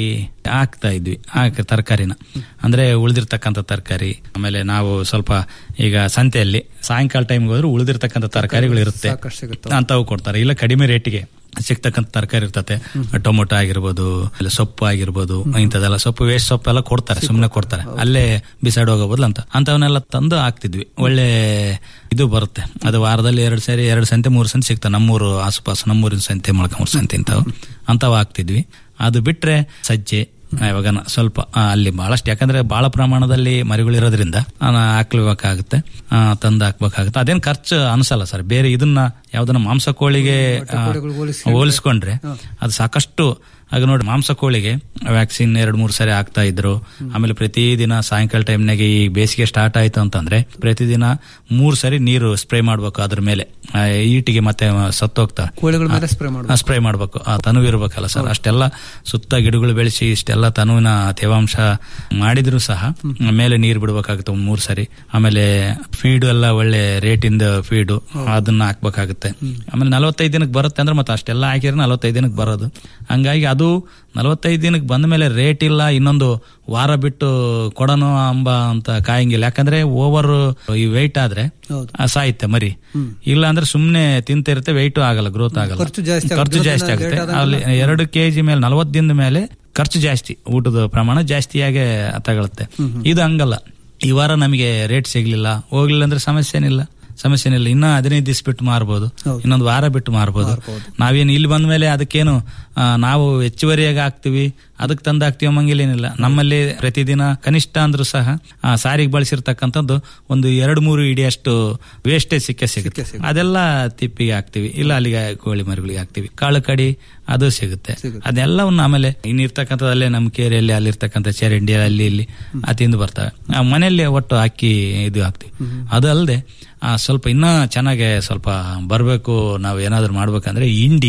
ಹಾಕ್ತಾ ಇದ್ವಿ ಹಾಕ್ ತರಕಾರಿನ ಅಂದ್ರೆ ಉಳಿದಿರ್ತಕ್ಕಂಥ ತರಕಾರಿ ಆಮೇಲೆ ನಾವು ಸ್ವಲ್ಪ ಈಗ ಸಂತೆಯಲ್ಲಿ ಸಾಯಂಕಾಲ ಟೈಮ್ಗೆ ಹೋದ್ರೆ ಉಳಿದಿರ್ತಕ್ಕಂಥ ತರಕಾರಿಗಳು ಇರುತ್ತೆ
ಸಾಕಷ್ಟು ಸಿಗುತ್ತೆ
ಅಂತವು ಕೊಡ್ತಾರೆ ಇಲ್ಲ ಕಡಿಮೆ ರೇಟಿಗೆ ಸಿಗ್ತಕ್ಕಂಥ ತರಕಾರಿ ಇರ್ತತೆ ಟೊಮೊಟೊ ಆಗಿರ್ಬೋದು ಇಲ್ಲ ಸೊಪ್ಪು ಆಗಿರ್ಬೋದು ಇಂಥದೆಲ್ಲ ಸೊಪ್ಪು ವೇಸ್ಟ್ ಸೊಪ್ಪು ಎಲ್ಲ ಕೊಡ್ತಾರೆ ಸುಮ್ಮನೆ ಕೊಡ್ತಾರೆ ಅಲ್ಲೇ ಬಿಸಾಡ್ ಹೋಗೋ ಬದಲು ಅಂತ ಅಂತವನ್ನೆಲ್ಲ ತಂದು ಹಾಕ್ತಿದ್ವಿ ಒಳ್ಳೆ ಇದು ಬರುತ್ತೆ ಅದು ವಾರದಲ್ಲಿ ಎರಡು ಸೇರಿ ಎರಡು ಸಂತೆ ಮೂರು ಸಂತೆ ಸಿಗ್ತವೆ ನಮ್ಮೂರು ಆಸುಪಾಸು ನಮ್ಮೂರಿನ ಸಂತೆ ಮೊಳಕಮೂರು ಸಂತೆ ಇಂಥವು ಅಂತವು ಹಾಕ್ತಿದ್ವಿ ಅದು ಬಿಟ್ರೆ ಸಜ್ಜೆ ಆ, ಇವಾಗ ನ- ಸ್ವಲ್ಪ ಆ, ಅಲ್ಲಿ ಬಹಳಷ್ಟು ಯಾಕಂದ್ರೆ ಬಹಳ ಪ್ರಮಾಣದಲ್ಲಿ ಮರಿಗಳಿರೋದ್ರಿಂದ ಆ, ನಾ ಹಾಕ್ಲೇಬೇಕಾಗುತ್ತೆ ಆ, ತಂದು ಹಾಕ್ಬೇಕಾಗುತ್ತೆ ಅದೇನ್ ಖರ್ಚು ಅನ್ಸಲ್ಲ ಸರ್ ಬೇರೆ ಇದನ್ನ ಯಾವ್ದನ್ನ ಮಾಂಸ ಕೋಳಿಗೆ ಆ,
ಕೋಳಿಗಳು ಹೋಲಿಸ್ಕೊಂಡ್ರೆ-
ಹೋಲಿಸ್ಕೊಂಡ್ರೆ ಅದು ಸಾಕಷ್ಟು ಆಗ ನೋಡಿ ಮಾಂಸ ಕೋಳಿಗೆ ವ್ಯಾಕ್ಸಿನ್ ಎರಡ್ ಮೂರು ಸರಿ ಆಗ್ತಾ ಇದ್ರು ಆಮೇಲೆ ಪ್ರತಿದಿನ ಸಾಯಂಕಾಲ ಟೈಮ್ನಾಗೆ ಈ ಬೇಸಿಗೆ ಸ್ಟಾರ್ಟ್ ಆಯ್ತು ಅಂತಂದ್ರೆ ಪ್ರತಿದಿನ ಮೂರ್ ಸರಿ ನೀರು ಸ್ಪ್ರೇ ಮಾಡ್ಬೇಕು ಅದ್ರ ಮೇಲೆ ಆ, ಈಟಿಗೆ ಮತ್ತೆ ಸತ್ತೋಗ್ತಾರೆ
ಕೋಳಿಗಳ ಮೇಲೆ ಸ್ಪ್ರೇ ಮಾಡ್ಬೇಕು
ಸ್ಪ್ರೇ ಮಾಡ್ಬೇಕು ಆ ತನುವು ಇರ್ಬೇಕಲ್ಲ ಸರ್ ಅಷ್ಟೆಲ್ಲ ಸುತ್ತ ಗಿಡಗಳು ಬೆಳೆಸಿ ಇಷ್ಟೆಲ್ಲ ತನುವಿನ ತೇವಾಂಶ ಮಾಡಿದ್ರು ಸಹ ಮೇಲೆ ನೀರು ಬಿಡ್ಬೇಕಾಗುತ್ತೆ ಒಂದ್ ಮೂರ್ ಸರಿ ಆಮೇಲೆ ಫೀಡ್ ಎಲ್ಲ ಒಳ್ಳೆ ರೇಟಿಂದ ಫೀಡು ಅದನ್ನ ಹಾಕ್ಬೇಕಾಗುತ್ತೆ ಆಮೇಲೆ ನಲವತ್ತೈದು ದಿನಕ್ಕೆ ಬರುತ್ತೆ ಅಂದ್ರೆ ಮತ್ತೆ ಅಷ್ಟೆಲ್ಲ ಹಾಕಿದ್ರೆ ನಲವತ್ತೈದು ದಿನಕ್ಕೆ ಬರೋದು ಹಂಗಾಗಿ ಅದು ನಲವತ್ತೈದು ದಿನಕ್ಕೆ ಬಂದ ಮೇಲೆ ರೇಟ್ ಇಲ್ಲ ಇನ್ನೊಂದು ವಾರ ಬಿಟ್ಟು ಕೊಡೋಣ ಅಂಬ ಅಂತ ಕಾಯಂಗಿಲ್ಲ ಯಾಕಂದ್ರೆ ಓವರ್ ಈ ವೆಯ್ಟ್ ಆದ್ರೆ
ಹೌದು.
ಆ, ಸಾಯುತ್ತೆ ಮರಿ ಇಲ್ಲ ಅಂದ್ರೆ ಸುಮ್ನೆ ತಿಂತಿರುತ್ತೆ ವೆಯ್ಟ್ ಆಗಲ್ಲ ಗ್ರೋತ್ ಆಗಲ್ಲ
ಖರ್ಚು ಜಾಸ್ತಿ ಆಗುತ್ತೆ.
ಖರ್ಚು ಜಾಸ್ತಿ
ದಿನ
ಆಗುತ್ತೆ
late ಆದಂಗೆಲ್ಲ
ಅಲ್ಲಿ ಎರಡು ಕೆಜಿ ಮೇಲೆ ನಲವತ್ತು ದಿನದ ಮೇಲೆ ಖರ್ಚು ಜಾಸ್ತಿ ಊಟದ ಪ್ರಮಾಣ ಜಾಸ್ತಿಯಾಗೆ ತಗೊಳುತ್ತೆ ಇದು ಹಂಗಲ್ಲ ಈ ವಾರ ನಮಗೆ ರೇಟ್ ಸಿಗ್ಲಿಲ್ಲ ಹೋಗ್ಲಿಲ್ಲ ಅಂದ್ರೆ ಸಮಸ್ಯೆ ಏನಿಲ್ಲ ಸಮಸ್ಯೆ ಏನಿಲ್ಲ ಇನ್ನ ಹದಿನೈದು ದಿವಸ ಬಿಟ್ಟು ಮಾರ್ಬೋದು
ಹೌದು.
ಇನ್ನೊಂದು ವಾರ ಬಿಟ್ಟು ಮಾರ್ಬೋದು ನಾವೇನು ಇಲ್ಲಿ ಬಂದ ಮೇಲೆ ಅದಕ್ಕೇನು ಆ, ನಾವು ಹೆಚ್ಚುವರಿಯಾಗಿ ಹಾಕ್ತಿವಿ ಅದಕ್ಕೆ ತಂದು ಹಾಕ್ತಿವಿ ಏನಿಲ್ಲ ನಮ್ಮಲ್ಲಿ ಪ್ರತಿದಿನ ಕನಿಷ್ಠ ಅಂದ್ರೂ ಸಹ ಆ, ಸಾರಿಗೆ ಬಳಸಿರ್ತಕ್ಕಂಥದ್ದು ಒಂದು ಎರಡು ಮೂರು ಇಡಿಯಷ್ಟು ವೇಸ್ಟೇಜ್ ಸಿಕ್ಕೇ ಸಿಗುತ್ತೆ ಅದೆಲ್ಲ ತಿಪ್ಪಿಗೆ ಹಾಕ್ತಿವಿ ಇಲ್ಲ ಅಲ್ಲಿಗೆ ಕೋಳಿ ಮರಿಗಳಿಗೆ ಹಾಕ್ತಿವಿ ಕಾಳು ಕಡಿ ಅದು ಸಿಗುತ್ತೆ ಅದೆಲ್ಲವನ್ನು ಆಮೇಲೆ ಇನ್ನಿರ್ತಕ್ಕಂಥದ್ದು ಅಲ್ಲೇ ನಮ್ಮ ಕೇರಿಯಲ್ಲಿ ಅಲ್ಲಿರ್ತಕ್ಕಂಥ ಚರಂಡಿ ಅಲ್ಲಿ ಇಲ್ಲಿ ಆ ತಿಂದು ಬರ್ತವೆ ಆ, ಮನೆಯಲ್ಲಿ ಒಟ್ಟು ಹಾಕಿ ಇದು ಹಾಕ್ತಿವಿ ಅದು ಅಲ್ಲದೆ ಸ್ವಲ್ಪ ಇನ್ನೂ ಚೆನ್ನಾಗೆ ಸ್ವಲ್ಪ ಬರಬೇಕು ನಾವು ಏನಾದ್ರು ಮಾಡ್ಬೇಕಂದ್ರೆ ಇಂಡಿ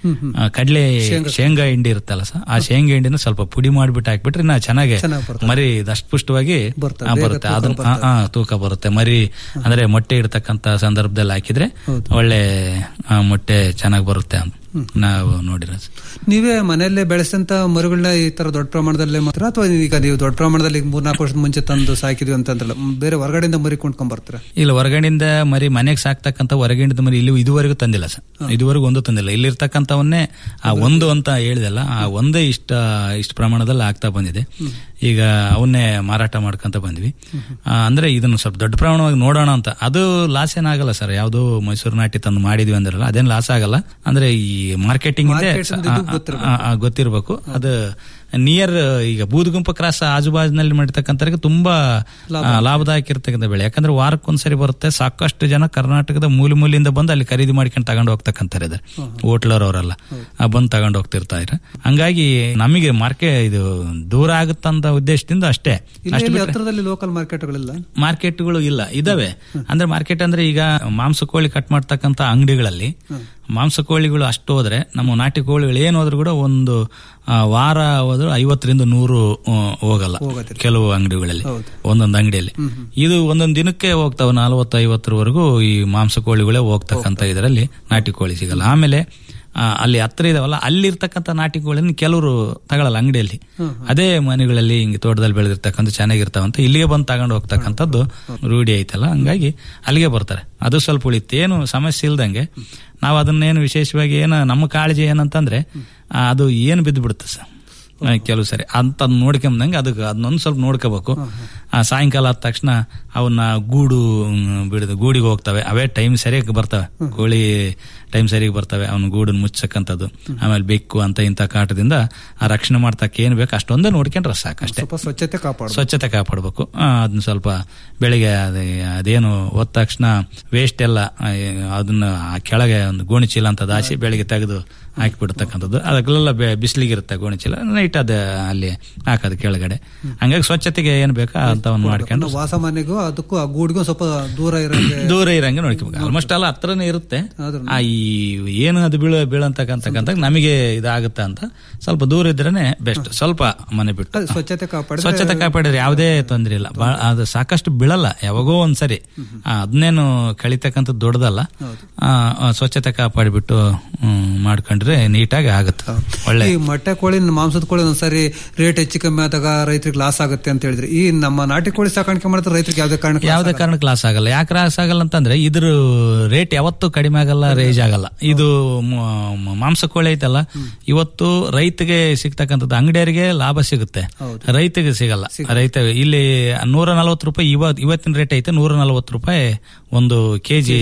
ಆ, ಕಡ್ಲೆ ಶೇಂಗಾ ಹಿಂಡಿ ಇರುತ್ತಲ್ಲ ಸರ್ ಆ ಶೇಂಗಾ ಹಿಂಡಿನ ಸ್ವಲ್ಪ ಪುಡಿ ಮಾಡಿಬಿಟ್ಟು ಹಾಕ್ಬಿಟ್ರೆ ನಾ ಚೆನ್ನಾಗಿ
ಚೆನ್ನಾಗ್ ಬರ್ತದೆ.
ಮರಿ ದಷ್ಟಪುಷ್ಟವಾಗಿ
ಬರ್ತದೆ.
ಆ,
ಬೇಗ
ಬರುತ್ತೆ
ತೂಕ
ಅದನ್ನ ಆ, ಆ, ತೂಕ ಬರುತ್ತೆ ಮರಿ ಅಂದ್ರೆ ಮೊಟ್ಟೆ ಇಡ್ತಕ್ಕಂತ ಸಂದರ್ಭದಲ್ಲಿ ಹಾಕಿದ್ರೆ ಒಳ್ಳೆ ಆ, ಮೊಟ್ಟೆ ಚೆನ್ನಾಗಿ ಬರುತ್ತೆ ಅಂತ ನಾವು ನೋಡಿರೋದು
ನೀವೇ ಮನೆಯಲ್ಲೇ ಬೆಳೆಸಂತ ಮರುಗಳನ್ನ ಈ ತರ ದೊಡ್ಡ ಪ್ರಮಾಣದಲ್ಲಿ ಮಾತ್ರ ಅಥವಾ ಈಗ ನೀವು ದೊಡ್ಡ ಪ್ರಮಾಣದಲ್ಲಿ ಈಗ ಮೂರ್ನಾಲ್ಕು ವರ್ಷದ ಮುಂಚೆ ತಂದು ಸಾಕಿದ್ವಿ ಅಂತಂದ್ರಲ್ಲ ಮ್, ಬೇರೆ ಹೊರಗಡೆಯಿಂದ ಮರಿ ಕೊಂಡ್ಕೊಂಡ್ ಬರ್ತೀರಾ
ಇಲ್ಲ ಹೊರಗಡೆಯಿಂದ ಮರಿ ಮನೆಗೆ ಸಾಕ್ತಕ್ಕಂಥ ಹೊರಗಡೆಯಿಂದ ಮರಿ ಇಲ್ಲಿ ಇದುವರೆಗೂ ತಂದಿಲ್ಲ ಸರ್ ಇದುವರೆಗೂ ಒಂದು ತಂದಿಲ್ಲ ಇಲ್ಲಿರ್ತಕ್ಕಂಥವನ್ನೇ ಆ ಒಂದು ಅಂತ ಹೇಳಿದೆಲ್ಲ ಆ ಒಂದೇ ಇಷ್ಟ ಇಷ್ಟ ಪ್ರಮಾಣದಲ್ಲಿ ಆಗ್ತಾ ಬಂದಿದೆ ಈಗ ಅವನ್ನೇ ಮಾರಾಟ ಮಾಡ್ಕೊಂತ ಬಂದ್ವಿ ಆ, ಅಂದ್ರೆ ಇದನ್ನು ಸ್ವಲ್ಪ ದೊಡ್ಡ ಪ್ರಮಾಣವಾಗಿ ನೋಡೋಣ ಅಂತ ಅದು ಲಾಸ್ ಏನಾಗಲ್ಲ ಸರ್ ಯಾವುದು ಮೈಸೂರು ನಾಟಿ ತಂದು ಮಾಡಿದ್ವಿ ಅಂದ್ರಲ್ಲ ಅದೇನು ಲಾಸ್ ಆಗಲ್ಲ ಅಂದ್ರೆ ಈ ಮಾರ್ಕೆಟಿಂಗ್ ಇದೆ
Market ಇಂದ ಇದು ಗೊತ್ತಿರ್ಬೇಕು.
ಆ, ಆ, ಗೊತ್ತಿರಬೇಕು ಅದು ನಿಯರ್ ಈಗ ಬೂದುಗುಂಪ ಕ್ರಾಸ್ ಆಜುಬಾಜಿನಲ್ಲಿ ಮಾಡಿರ್ತಕ್ಕಂಥವ್ರಿಗೆ ತುಂಬಾ ಆ, ಲಾಭದಾಯಕ ಇರ್ತಕ್ಕಂಥ ಬೆಳೆ ಯಾಕಂದ್ರೆ ವಾರಕ್ಕೊಂದ್ಸರಿ ಬರುತ್ತೆ ಸಾಕಷ್ಟು ಜನ ಕರ್ನಾಟಕದ ಮೂಲೆ ಮೂಲೆಯಿಂದ ಬಂದು ಅಲ್ಲಿ ಖರೀದಿ ಮಾಡ್ಕೊಂಡು ತಗೊಂಡು ಹೋಗ್ತಕ್ಕಂಥವ್ರು ಇದ್ದಾರೆ ಹೋಟ್ಲರ್ ಅವರೆಲ್ಲ ಬಂದು ತಗೊಂಡು ಹೋಗ್ತಿರ್ತಾ ಇದ್ರೆ ಹಂಗಾಗಿ ನಮಗೆ ಮಾರ್ಕೆ ಇದು ದೂರ ಆಗುತ್ತಂತ ಉದ್ದೇಶದಿಂದ ಅಷ್ಟೇ
ಇಲ್ಲಿ
ಅಷ್ಟು
ಇಲ್ಲಿ
ಬಿಟ್ರೆ
ಹತ್ರದಲ್ಲಿ ಲೋಕಲ್ ಮಾರ್ಕೆಟ್ಗಳಿಲ್ಲ
ಮಾರ್ಕೆಟ್ಗಳು ಇಲ್ಲ ಇದಾವೆ ಅಂದ್ರೆ ಮಾರ್ಕೆಟ್ ಅಂದ್ರೆ ಈಗ ಮಾಂಸ ಕೋಳಿ ಕಟ್ ಮಾಡ್ತಕ್ಕಂಥ ಅಂಗಡಿಗಳಲ್ಲಿ ಮಾಂಸ ಕೋಳಿಗಳು ಅಷ್ಟು ಹೋದ್ರೆ ನಮ್ಮ ನಾಟಿ ಕೋಳಿಗಳು ಏನು ಹೋದ್ರು ಕೂಡ ಒಂದು ಆ, ವಾರ ಹೋದ್ರು ಐವತ್ತರಿಂದ ನೂರು ಆ, ಹೋಗಲ್ಲ ಕೆಲವು ಅಂಗಡಿಗಳಲ್ಲಿ ಒಂದೊಂದು ಅಂಗಡಿಯಲ್ಲಿ ಇದು ಒಂದೊಂದು ದಿನಕ್ಕೆ ಹೋಗ್ತಾವೆ ನಲವತ್ತು ಐವತ್ತರವರೆಗೂ ಈ ಮಾಂಸ ಕೋಳಿಗಳೇ ಹೋಗ್ತಕ್ಕಂಥ ಇದರಲ್ಲಿ ನಾಟಿ ಕೋಳಿ ಸಿಗಲ್ಲ ಆಮೇಲೆ ಆ, ಅಲ್ಲಿ ಹತ್ರ ಇದಾವಲ್ಲ ಅಲ್ಲಿರ್ತಕ್ಕಂಥ ನಾಟಿ ಕೋಳಿನ ಕೆಲವರು ತಗೊಳಲ್ಲ ಅಂಗಡಿಯಲ್ಲಿ ಅದೇ ಮನೆಗಳಲ್ಲಿ ಹಿಂಗೆ ತೋಟದಲ್ಲಿ ಬೆಳೆದಿರ್ತಕ್ಕಂಥ ಚೆನ್ನಾಗಿರ್ತಾವಂತ ಇಲ್ಲಿಗೆ ಬಂದು ತಗೊಂಡು ಹೋಗ್ತಕ್ಕಂಥದ್ದು ರೂಢಿ ಐತಲ್ಲ ಹಂಗಾಗಿ ಅಲ್ಲಿಗೆ ಬರ್ತಾರೆ ಅದು ಸ್ವಲ್ಪ ಉಳಿತು ಏನು ಸಮಸ್ಯೆ ಇಲ್ದಂಗೆ ನಾವು ಅದನ್ನೇನು ವಿಶೇಷವಾಗಿ ಏನು ನಮ್ಮ ಕಾಳಜಿ ಏನಂತಂದ್ರೆ ಆ, ಅದು ಏನು ಬಿದ್ದು ಬಿಡುತ್ತೆ ಸರ್ ಆ, ಕೆಲವು ಸರಿ ಅಂತ ನೋಡ್ಕೊಂಬಂದಂಗೆ ಅದಕ್ಕೆ ಅದನ್ನೊಂದು ಸ್ವಲ್ಪ ನೋಡ್ಕೋಬೇಕು ಆ, ಸಾಯಂಕಾಲ ಆದ ತಕ್ಷಣ ಅವನ್ನ ಗೂಡು ಮ್, ಬಿಡದು ಗೂಡಿಗೆ ಹೋಗ್ತವೆ ಅವೇ ಟೈಮ್ ಸರಿಯಾಗಿ ಬರ್ತವೆ ಕೋಳಿ ಟೈಮ್ ಸರಿಯಾಗಿ ಬರ್ತವೆ ಅವನ ಗೂಡನ್ನ ಮುಚ್ಚಕ್ಕಂಥದ್ದು ಆಮೇಲೆ ಬೆಕ್ಕು ಅಂತ ಇಂಥ ಕಾಟದಿಂದ ಆ ರಕ್ಷಣೆ ಮಾಡ್ತಕ್ಕ ಏನು ಬೇಕು ಅಷ್ಟೊಂದೇ ನೋಡ್ಕೊಂಡ್ರೆ ಸಾಕಷ್ಟೇ
ಸ್ವಲ್ಪ ಸ್ವಚ್ಛತೆ ಕಾಪಾಡ
ಸ್ವಚ್ಛತೆ ಕಾಪಾಡಬೇಕು ಅದನ್ನ ಸ್ವಲ್ಪ ಬೆಳಿಗ್ಗೆ ಅದೇ ಅದೇನು ಹೋದ ತಕ್ಷಣ ವೇಸ್ಟ್ ಎಲ್ಲ ಆ, ಅದನ್ನ ಆ ಕೆಳಗೆ ಒಂದು ಗೋಣಿ ಚೀಲ ಅಂತ ದಾಸಿ ಬೆಳಿಗ್ಗೆ ತೆಗೆದು ಹಾಕಿಬಿಡ್ತಕ್ಕಂಥದ್ದು ಅದಕ್ಕೆಲ್ಲ ಬಿಸಿಲಿಗೆ ಇರುತ್ತೆ ಗೋಣಿ ಚೀಲ ನೈಟ್ ಅದ ಅಲ್ಲಿ ಹಾಕೋದು ಕೆಳಗಡೆ ಹಂಗಾಗಿ ಸ್ವಚ್ಛತೆಗೆ ಏನ್ ಬೇಕಾ ಅಂತವನ್ನ ಮಾಡ್ಕೊಂಡು
ವಾಸ ಮನೆಗೂ ಅದಕ್ಕೂ ಆ ಗೂಡಿಗೂ ಸ್ವಲ್ಪ ದೂರ ಇರೋಂಗೆ
ದೂರ ಇರಂಗೆ ನೋಡ್ಕೋಬೇಕು ಆಲ್ಮೋಸ್ಟ್ ಎಲ್ಲ ಹತ್ರನೇ ಇರುತ್ತೆ ಆ ಈ ಏನು ಅದು ಬೀಳ ಬೀಳಂತಕ್ಕಂತಕ್ಕಂತ ನಮಗೆ ಇದಾಗುತ್ತೆ ಅಂತ ಸ್ವಲ್ಪ ದೂರ ಇದ್ರೇನೆ ಬೆಸ್ಟ್ ಸ್ವಲ್ಪ ಮನೆ ಬಿಟ್ಟು
ಅದು ಸ್ವಚ್ಛತೆ ಕಾಪಾಡಿದ್ರೆ
ಸ್ವಚ್ಛತೆ ಕಾಪಾಡಿದ್ರೆ ಯಾವುದೇ ತೊಂದರೆ ಇಲ್ಲ ಬಾ- ಅದು ಸಾಕಷ್ಟು ಬೀಳಲ್ಲ ಯಾವಾಗೋ ಒಂದ್ಸರಿ ಆ, ಅದನ್ನೇನು ಕಳಿತಕ್ಕಂಥದ್ದು ದೊಡ್ಡದಲ್ಲ ಆ, ಆ, ಸ್ವಚ್ಛತೆ ಕಾಪಾಡಿಬಿಟ್ಟು ಹ್ಮ್, ಮಾಡ್ಕೊಂಡ್ರೆ ನೀಟಾಗಿ ಆಗುತ್ತೆ ಒಳ್ಳೆ
ಈ ಮೊಟ್ಟೆ ಕೋಳಿ ಮಾಂಸದ ಕೋಳಿ ಒಂದ್ಸರಿ ರೇಟ್ ಹೆಚ್ಚು ಕಮ್ಮಿ ಆದಾಗ ರೈತರಿಗೆ ಲಾಸ್ ಆಗುತ್ತೆ ಅಂತ ಹೇಳಿದ್ರೆ ಈ ನಮ್ಮ ನಾಟಿ ಕೋಳಿ ಸಾಕಾಣಿಕೆ ಮಾಡಿದ್ರೆ ರೈತರಿಗೆ ಯಾವುದೇ ಕಾರಣಕ್ಕೆ
ಯಾವುದೇ ಕಾರಣಕ್ಕೆ ಲಾಸ್ ಆಗಲ್ಲ ಯಾಕೆ ಲಾಸ್ ಆಗಲ್ಲ ಅಂತಂದ್ರೆ ಇದ್ರ ರೇಟ್ ಯಾವತ್ತೂ ಕಡಿಮೆ ಆಗಲ್ಲ ರೇಜ್ ಆಗಲ್ಲ ಇದು ಮ- ಮ- ಮಾಂಸ ಕೋಳಿ ಐತಲ್ಲ ಇವತ್ತು ರೈತಗೆ ಸಿಗ್ತಕ್ಕಂಥದ್ದು ಅಂಗಡಿಯರಿಗೆ ಲಾಭ ಸಿಗುತ್ತೆ ರೈತಗೆ ಸಿಗಲ್ಲ ರೈತ ಇಲ್ಲಿ ನೂರ ನಲವತ್ತು ರೂಪಾಯಿ ಇವತ್ ಇವತ್ತಿನ ರೇಟ್ ಐತೆ ನೂರ ನಲವತ್ತು ರೂಪಾಯಿ ಒಂದು ಕೆಜಿ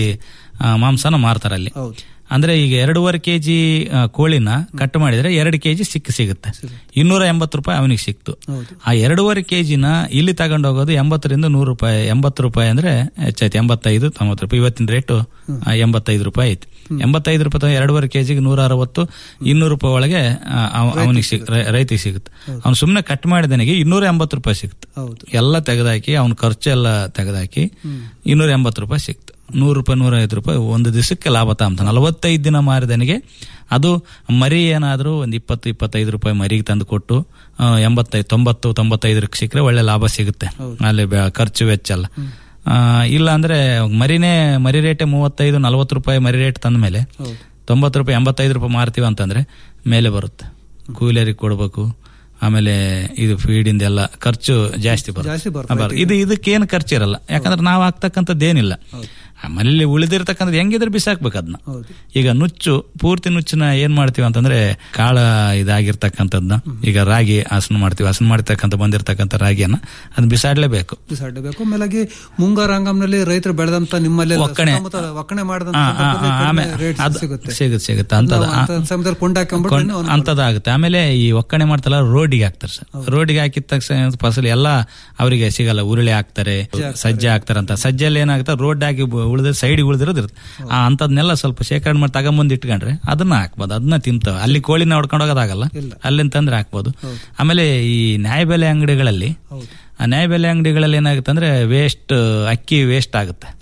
ಮಾಂಸನ ಮಾರ್ತಾರೆ ಅಲ್ಲಿ ಅಂದ್ರೆ ಈಗ ಎರಡೂವರೆ ಕೆಜಿ ಕೋಳಿನ ಕಟ್ ಮಾಡಿದ್ರೆ ಎರಡು ಕೆಜಿ ಸಿಕ್ಕ ಸಿಗುತ್ತೆ ಇನ್ನೂರ ಎಂಬತ್ತು ರೂಪಾಯಿ ಅವನಿಗೆ ಸಿಕ್ತು ಆ ಎರಡೂವರೆ ಕೆಜಿನ ಇಲ್ಲಿ ತಗೊಂಡು ಹೋಗೋದು ಎಂಬತ್ತರಿಂದ ನೂರು ರೂಪಾಯಿ ಎಂಬತ್ತು ರೂಪಾಯಿ ಅಂದ್ರೆ ಹೆಚ್ಚಾಯ್ತು ಎಂಬತ್ತೈದು ತೊಂಬತ್ತು ರೂಪಾಯಿ ಇವತ್ತಿನ ರೇಟು ಎಂಬತ್ತೈದು ರೂಪಾಯಿ ಐತಿ ಎಂಬತ್ತೈದು ರೂಪಾಯಿ ತಗೊಂಡು ಎರಡೂವರೆ ಕೆಜಿಗೆ ನೂರ ಅರವತ್ತು ಇನ್ನೂರು ರೂಪಾಯಿ ಒಳಗೆ ಅವನಿಗೆ ಸಿಗ್ ರೈ- ರೈತಿಗೆ ಸಿಗುತ್ತೆ ಅವ್ನು ಸುಮ್ಮನೆ ಕಟ್ ಮಾಡಿದನಿಗೆ ಇನ್ನೂರ ಎಂಬತ್ತು ರೂಪಾಯಿ ಸಿಕ್ತು ಎಲ್ಲ ತೆಗೆದಾಕಿ ಅವ್ನ ಖರ್ಚು ಎಲ್ಲ ತೆಗೆದಾಕಿ ಇನ್ನೂರ ಎಂಬತ್ತು ರೂಪಾಯಿ ಸಿಕ್ತು ನೂರು ರೂಪಾಯಿ ನೂರ ಐವತ್ತು ರೂಪಾಯಿ ಒಂದು ದಿವಸಕ್ಕೆ ಲಾಭ ತಾಂತ ನಲವತ್ತೈದು ದಿನ ಮಾರಿದನಿಗೆ ಅದು ಮರಿ ಏನಾದರೂ ಒಂದು ಇಪ್ಪತ್ತು ಇಪ್ಪತ್ತೈದು ರೂಪಾಯಿ ಮರಿಗೆ ತಂದು ಕೊಟ್ಟು ಆ, ಎಂಬತ್ತೈದು ತೊಂಬತ್ತು ತೊಂಬತ್ತೈದಕ್ಕೆ ಸಿಕ್ಕರೆ ಒಳ್ಳೆ ಲಾಭ ಸಿಗುತ್ತೆ ಅಲ್ಲಿ ಬೆ- ಖರ್ಚು ವೆಚ್ಚ ಎಲ್ಲ ಆ, ಇಲ್ಲ ಅಂದ್ರೆ ಮರಿನೇ ಮರಿ ರೇಟೇ ಮೂವತ್ತೈದು ನಲವತ್ತು ರೂಪಾಯಿ ಮರಿ ರೇಟ್ ತಂದ ಮೇಲೆ ತೊಂಬತ್ತು ರೂಪಾಯಿ ಎಂಬತ್ತೈದು ರೂಪಾಯಿ ಮಾರ್ತೀವಿ ಅಂತಂದ್ರೆ ಮೇಲೆ ಬರುತ್ತೆ ಕೂಲಿಯರಿಗೆ ಕೊಡಬೇಕು ಆಮೇಲೆ ಇದು ಫೀಡಿಂದ ಎಲ್ಲ ಖರ್ಚು ಜಾಸ್ತಿ
ಜಾಸ್ತಿ
ಬರುತ್ತೆ ಬರ್- ಇದು ಇದಕ್ಕೇನು ಖರ್ಚು ಇರಲ್ಲ ಯಾಕಂದ್ರೆ ನಾವು ಹಾಕ್ತಕ್ಕಂಥದ್ದೇನಿಲ್ಲ ಆ ಮನೇಲಿ ಉಳಿದಿರ್ತಕ್ಕಂಥದ್ದು ಹೆಂಗಿದ್ರೆ ಬಿಸಾಕ್ಬೇಕು ಅದನ್ನ ಈಗ ನುಚ್ಚು ಪೂರ್ತಿ ನುಚ್ಚನ್ನ ಏನ್ ಮಾಡ್ತೀವಿ ಅಂತಂದ್ರೆ ಕಾಳ ಇದಾಗಿರ್ತಕ್ಕಂಥದ್ನ ಈಗ ರಾಗಿ ಹಸನು ಮಾಡ್ತೀವಿ ಹಸನು ಮಾಡಿರ್ತಕ್ಕಂಥ ಬಂದಿರ್ತಕ್ಕಂಥ ರಾಗಿಯನ್ನ ಅದನ್ನ ಬಿಸಾಡ್ಲೇಬೇಕು
ಬಿಸಾಡಬೇಕು ಮೇಲಾಗಿ ಮುಂಗಾರ ಹಂಗಾಮ್ನಲ್ಲಿ ರೈತರು ಬೆಳೆದಂತ ನಿಮ್ಮಲ್ಲಿ
ಒಕ್ಕಣೆ.
ಒಕ್ಕಣೆ ಮಾಡಿದಂತ
ಆ, ಆ, ಆ,
ಸಂದರ್ಭದಲ್ಲಿ
ಆಮೇಲೆ
ಕಡಿಮೆ ರೇಟ್
ಅದು
ಸಿಗುತ್ತೆ
ಸಿಗುತ್ತೆ ಸಿಗುತ್ತೆ ಅಂತದ
ನಾವು ಅಂತ ಸಮಯದಲ್ಲಿ ಕೊಂಡಾಕೊಂಡ್ಬಿಟ್ರೆ ಇನ್ನೂ ಅನುಕೂಲ.
ಅಂತದಾಗುತ್ತೆ ಆಮೇಲೆ ಈ ಒಕ್ಕಣೆ ಮಾಡ್ತಲ್ಲ ರೋಡಿಗೆ ಹಾಕ್ತಾರೆ ಸರ್ ರೋಡಿಗೆ ಹಾಕಿದ ತಕ್ಷಣ ಫಸಲು ಎಲ್ಲ ಅವರಿಗೆ ಸಿಗಲ್ಲ ಉರುಳಿ ಹಾಕ್ತಾರೆ ಸಜ್ಜೆ ಹಾಕ್ತಾರೆ ಅಂತ ಸಜ್ಜೆಯಲ್ಲಿ ಏನಾಗುತ್ತೆ ರೋಡ್ ಹಾಕಿ ಉಳಿದ ಸೈಡ್ ಉಳಿದಿರೋದು ಇರುತ್ತೆ ಆ ಅಂತದ್ನೆಲ್ಲ ಸ್ವಲ್ಪ ಶೇಖರಣೆ ಮಾಡಿ ತಗೊಂಬಂದು ಇಟ್ಕೊಂಡ್ರೆ ಅದನ್ನ ಹಾಕ್ಬೋದು ಅದನ್ನ ತಿಂತವೆ ಅಲ್ಲಿ ಕೋಳಿನ ಹೊಡ್ಕೊಂಡು ಹೋಗೋದಾಗಲ್ಲ ಅಲ್ಲಿಂದ ತಂದ್ರೆ ಹಾಕ್ಬೋದು ಆಮೇಲೆ ಈ ನ್ಯಾಯಬೆಲೆ ಅಂಗಡಿಗಳಲ್ಲಿ ಆ ನ್ಯಾಯಬೆಲೆ ಅಂಗಡಿಗಳಲ್ಲಿ ಏನಾಗುತ್ತೆ ಅಂದ್ರೆ ವೇಸ್ಟ್ ಅಕ್ಕಿ ವೇಸ್ಟ್ ಆಗುತ್ತೆ